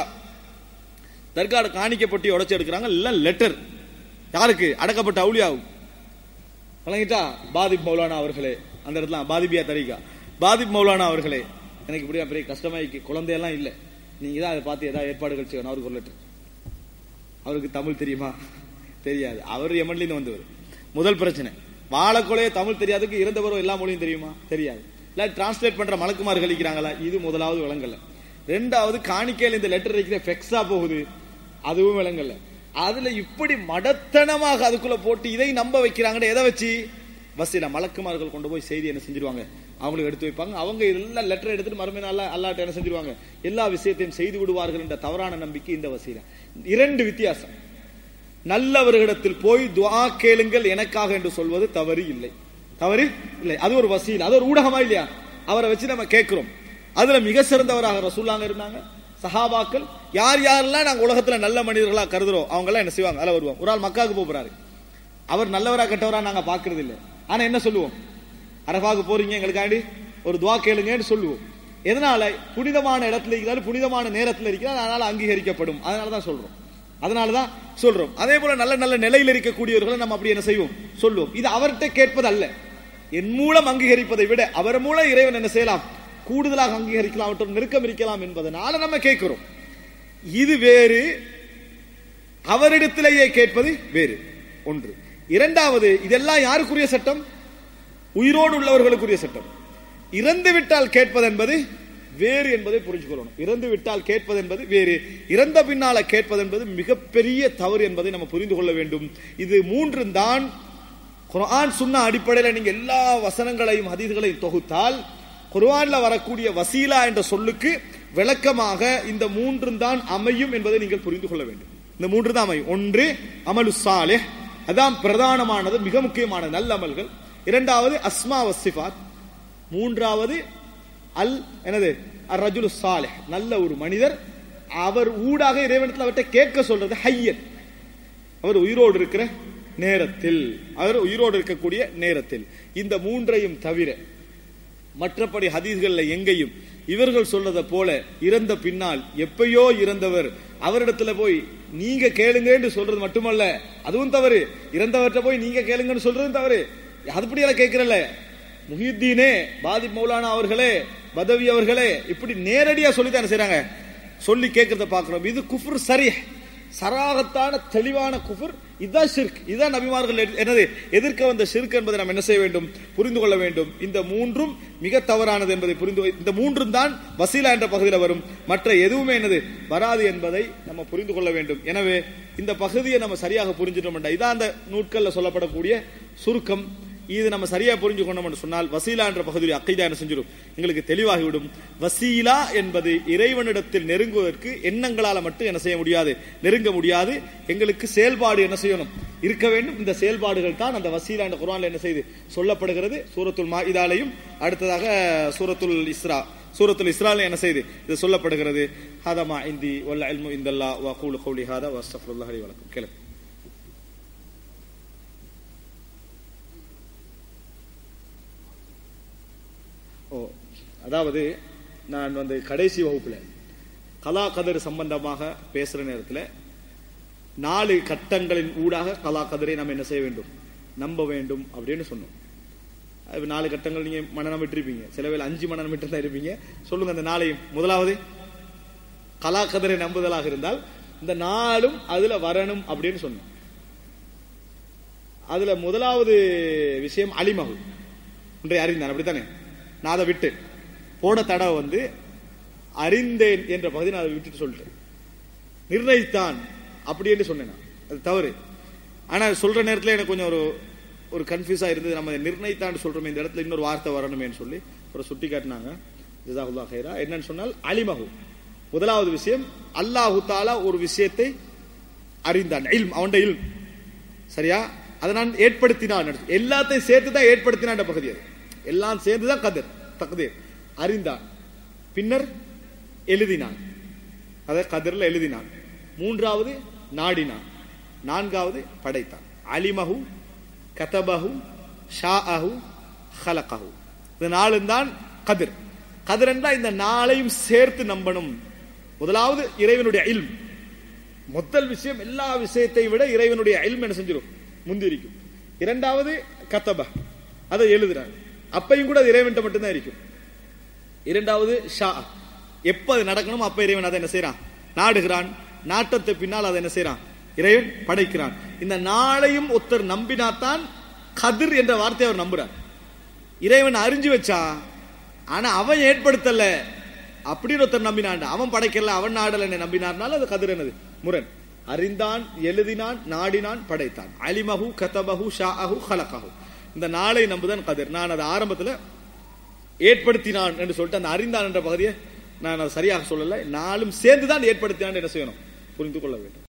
தர்காட காணிக்கப்பட்டி உடைச்சு எடுக்கிறாங்க எல்லாம் லெட்டர் யாருக்கு அடக்கப்பட்ட அவுளியாவும் வழங்கிட்டா பாதிப் மௌலானா அவர்களே அந்த இடத்துல பாதிபியா தரிகா பாதிப் மௌலானா அவர்களே எனக்கு இப்படியா பெரிய கஷ்டமாயிக்கு குழந்தையெல்லாம் இல்லை நீங்க தான் அதை பார்த்து ஏதாவது ஏற்பாடுகள் செய்யணும் அவருக்கு ஒரு லெட்டர் அவருக்கு தமிழ் தெரியுமா தெரியாது அவர் எமன்லேருந்து வந்தவர் முதல் பிரச்சனை வாழக்கொலைய தமிழ் தெரியாதுக்கு இறந்தவரோ எல்லா மொழியும் தெரியுமா தெரியாது இல்ல டிரான்ஸ்லேட் பண்ற மலக்குமார்கள் இருக்கிறாங்களா இது முதலாவது விளங்கல ரெண்டாவது காணிக்கையில் இந்த லெட்டர் இருக்கிற ஃபெக்ஸா போகுது அதுவும் விளங்கல அதுல இப்படி மடத்தனமாக அதுக்குள்ள போட்டு இதை நம்ப வைக்கிறாங்கன்னு எதை வச்சு பஸ்ஸில் மலக்குமார்கள் கொண்டு போய் செய்தி என்ன செஞ்சிருவாங்க அவங்களுக்கு எடுத்து வைப்பாங்க அவங்க எல்லாம் லெட்டர் எடுத்துட்டு மறுமையில அல்லா அல்லாட்ட என்ன செஞ்சிருவாங்க எல்லா விஷயத்தையும் செய்து விடுவார்கள் என்ற தவறான நம்பிக்கை இந்த வசீல இரண்டு வித்தியாசம் நல்லவர்களிடத்தில் போய் துவா கேளுங்கள் எனக்காக என்று சொல்வது தவறு இல்லை தவறு இல்லை அது ஒரு வசீல் அது ஒரு ஊடகமா இல்லையா அவரை வச்சு நம்ம கேட்கிறோம் அதுல மிக சிறந்தவராக ரசூல்லாங்க இருந்தாங்க சஹாபாக்கள் யார் யாரெல்லாம் நாங்க உலகத்துல நல்ல மனிதர்களா கருதுறோம் அவங்க எல்லாம் என்ன செய்வாங்க அதில் வருவாங்க ஒரு ஆள் மக்காவுக்கு போறாரு அவர் நல்லவரா கெட்டவரா நாங்க பாக்குறது இல்லை ஆனா என்ன சொல்லுவோம் அரபாவுக்கு போறீங்க எங்களுக்காண்டி ஒரு துவா கேளுங்கன்னு சொல்லுவோம் எதனால புனிதமான இடத்துல இருக்கிறாரு புனிதமான நேரத்தில் இருக்கிறார் அதனால அங்கீகரிக்கப்படும் அதனால தான் சொல்றோம் அதனால தான் சொல்றோம் அதே போல நல்ல நல்ல நிலையில் இருக்கக்கூடியவர்களை நம்ம அப்படி என்ன செய்வோம் சொல்லுவோம் இது அவர்கிட்ட கேட்பது அல்ல என் மூலம் அங்கீகரிப்பதை விட அவர் மூலம் இறைவன் என்ன செய்யலாம் கூடுதலாக அங்கீகரிக்கலாம் அவற்றை நெருக்கம் இருக்கலாம் என்பதனால நம்ம கேட்கிறோம் இது வேறு அவரிடத்திலேயே கேட்பது வேறு ஒன்று இரண்டாவது இதெல்லாம் யாருக்குரிய சட்டம் உயிரோடு உள்ளவர்களுக்குரிய சட்டம் இறந்து விட்டால் கேட்பது என்பது வேறு என்பதை புரிஞ்சு கொள்ளணும் இறந்து விட்டால் கேட்பது என்பது வேறு இறந்த பின்னால கேட்பது என்பது மிகப்பெரிய தவறு என்பதை நம்ம புரிந்து கொள்ள வேண்டும் இது மூன்று தான் குர்ஆன் சுன்ன அடிப்படையில் நீங்க எல்லா வசனங்களையும் ஹதீஸ்களையும் தொகுத்தால் குர்ஆன்ல வரக்கூடிய வசீலா என்ற சொல்லுக்கு விளக்கமாக இந்த மூன்று தான் அமையும் என்பதை நீங்கள் புரிந்து கொள்ள வேண்டும் இந்த மூன்று தான் அமையும் ஒன்று அமலு சாலே அதான் பிரதானமானது மிக முக்கியமான நல்ல அமல்கள் இரண்டாவது அஸ்மா வசிஃபாத் மூன்றாவது அல் என்னது ரஜுல் சாலிஹ் நல்ல ஒரு மனிதர் அவர் ஊடாக இறைவனத்தில் அவர்கிட்ட கேட்க சொல்றது ஹையன் அவர் உயிரோடு இருக்கிற நேரத்தில் அவர் உயிரோடு இருக்கக்கூடிய நேரத்தில் இந்த மூன்றையும் தவிர மற்றபடி ஹதீஸ்கள்ல எங்கேயும் இவர்கள் சொல்றதை போல இறந்த பின்னால் எப்பயோ இறந்தவர் அவரிடத்துல போய் நீங்க கேளுங்கன்னு சொல்றது மட்டுமல்ல அதுவும் தவறு இறந்தவர்கிட்ட போய் நீங்க கேளுங்கன்னு சொல்றதும் தவறு அதுபடியெல்லாம் கேட்கிறல்ல முஹித்தீனே பாதி மௌலானா அவர்களே பதவி அவர்களே இப்படி நேரடியா சொல்லித்தானே செய்றாங்க சொல்லி கேட்கறத பாக்குறோம் இது குஃபுர் சரி சராகத்தான தெளிவான குஃபுர் இதுதான் ஷிர்க் இதுதான் நபிமார்கள் எது- என்னது எதிர்க்க வந்த ஷிர்க் என்பதை நாம் என்ன செய்ய வேண்டும் புரிந்து கொள்ள வேண்டும் இந்த மூன்றும் மிக தவறானது என்பதை புரிந்து கொ- இந்த மூன்றும் தான் வசீலா என்ற பகுதியில் வரும் மற்ற எதுவுமே என்னது வராது என்பதை நம்ம புரிந்து கொள்ள வேண்டும் எனவே இந்த பகுதியை நம்ம சரியாக புரிஞ்சிட்டோம் இதான் அந்த நூட்கள்ல சொல்லப்படக்கூடிய சுருக்கம் இது நம்ம சரியா புரிஞ்சு கொண்டோம் சொன்னால் வசீலா என்ற பகுதியில் அக்கைதா என்ன செஞ்சிடும் எங்களுக்கு தெளிவாகிவிடும் வசீலா என்பது இறைவனிடத்தில் நெருங்குவதற்கு எண்ணங்களால மட்டும் என்ன செய்ய முடியாது நெருங்க முடியாது எங்களுக்கு செயல்பாடு என்ன செய்யணும் இருக்க வேண்டும் இந்த செயல்பாடுகள் தான் அந்த வசீலா என்ற குர்ஆன்ல என்ன செய்து சொல்லப்படுகிறது சூரத்துல் மாஇதாலையும் அடுத்ததாக சூரத்துல் இஸ்ரா சூரத்துல் இஸ்ரால என்ன செய்து இது சொல்லப்படுகிறது ஹாதமா இந்தி வல்ல இல்மு இந்தல்லா வ கூலு கௌலி ஹாதா வஸ்தஃபுல்லாஹி வலக்கும் கேளுங்க ஓ அதாவது நான் வந்து கடைசி வகுப்புல கலா கதிர் சம்பந்தமாக பேசுற நேரத்துல நாலு கட்டங்களின் ஊடாக கலா கதிரை நம்ம என்ன செய்ய வேண்டும் நம்ப வேண்டும் அப்படின்னு சொன்னோம் அது நாலு கட்டங்கள் நீங்க மனநம் விட்டிருப்பீங்க சில வேளை அஞ்சு மனநம் விட்டு தான் இருப்பீங்க சொல்லுங்க அந்த நாளையும் முதலாவது கலா கதிரை நம்புதலாக இருந்தால் இந்த நாளும் அதுல வரணும் அப்படின்னு சொன்னோம் அதுல முதலாவது விஷயம் அலிமகு ஒன்றை அறிந்தான் அப்படித்தானே நான் அதை விட்டு போன தடவை வந்து அறிந்தேன் என்ற பகுதி நான் அதை விட்டுட்டு சொல்லிட்டேன் நிர்ணயித்தான் அப்படி என்று சொன்னேன் நான். அது தவறு ஆனா சொல்ற நேரத்துல எனக்கு கொஞ்சம் ஒரு ஒரு கன்ஃபியூஸா இருந்தது நம்ம நிர்ணயித்தான் சொல்றோமே இந்த இடத்துல இன்னொரு வார்த்தை வரணுமேன்னு சொல்லி ஒரு சுட்டி காட்டினாங்க ஜிசாகுல்லா ஹைரா என்னன்னு சொன்னால் அலிமகு முதலாவது விஷயம் அல்லாஹு தாலா ஒரு விஷயத்தை அறிந்தான் இல்ம் அவன்ட இல்ம் சரியா அதை நான் ஏற்படுத்தினான் அர்த்தம். எல்லாத்தையும் சேர்த்து தான் ஏற்படுத்தினான் பகுதி அது எல்லாம் சேர்ந்து தான் கதிர் தகுதீர் அறிந்தான் பின்னர் எழுதினான் அதை கதிரில் எழுதினான் மூன்றாவது நாடினான் நான்காவது படைத்தான் அலிமஹு கதபஹு ஷாஅஹு ஹலகஹு இந்த நாளும் தான் கதிர் கதிர் என்றால் இந்த நாளையும் சேர்த்து நம்பணும் முதலாவது இறைவனுடைய இல்ம் முதல் விஷயம் எல்லா விஷயத்தை விட இறைவனுடைய இல்ம் என்ன செஞ்சிடும் முந்திரிக்கும் இரண்டாவது கத்தப அதை எழுதுறான் அப்பையும் கூட அது இறைவன்ட்ட மட்டும்தான் இருக்கும் இரண்டாவது ஷா எப்ப அது நடக்கணும் அப்ப இறைவன் அதை என்ன செய்யறான் நாடுகிறான் நாட்டத்தை பின்னால் அதை என்ன செய்யறான் இறைவன் படைக்கிறான் இந்த நாளையும் ஒருத்தர் நம்பினாத்தான் கதிர் என்ற வார்த்தையை அவர் நம்புறார் இறைவன் அறிஞ்சு வச்சான் ஆனா அவன் ஏற்படுத்தல அப்படின்னு ஒருத்தர் நம்பினான் அவன் படைக்கல அவன் நாடல என்ன நம்பினார்னால அது கதிர் என்னது முரண் அறிந்தான் எழுதினான் நாடினான் படைத்தான் அலிமஹு கதபஹு ஷாஅஹு ஹலகஹு இந்த நாளை நம்புதான் கதிர் நான் அது ஆரம்பத்துல ஏற்படுத்தினான் என்று சொல்லிட்டு அந்த அறிந்தான் என்ற பகுதியை நான் அதை சரியாக சொல்லல நாளும் சேர்ந்துதான் ஏற்படுத்தினான் என்ன செய்யணும் புரிந்து கொள்ள வேண்டும்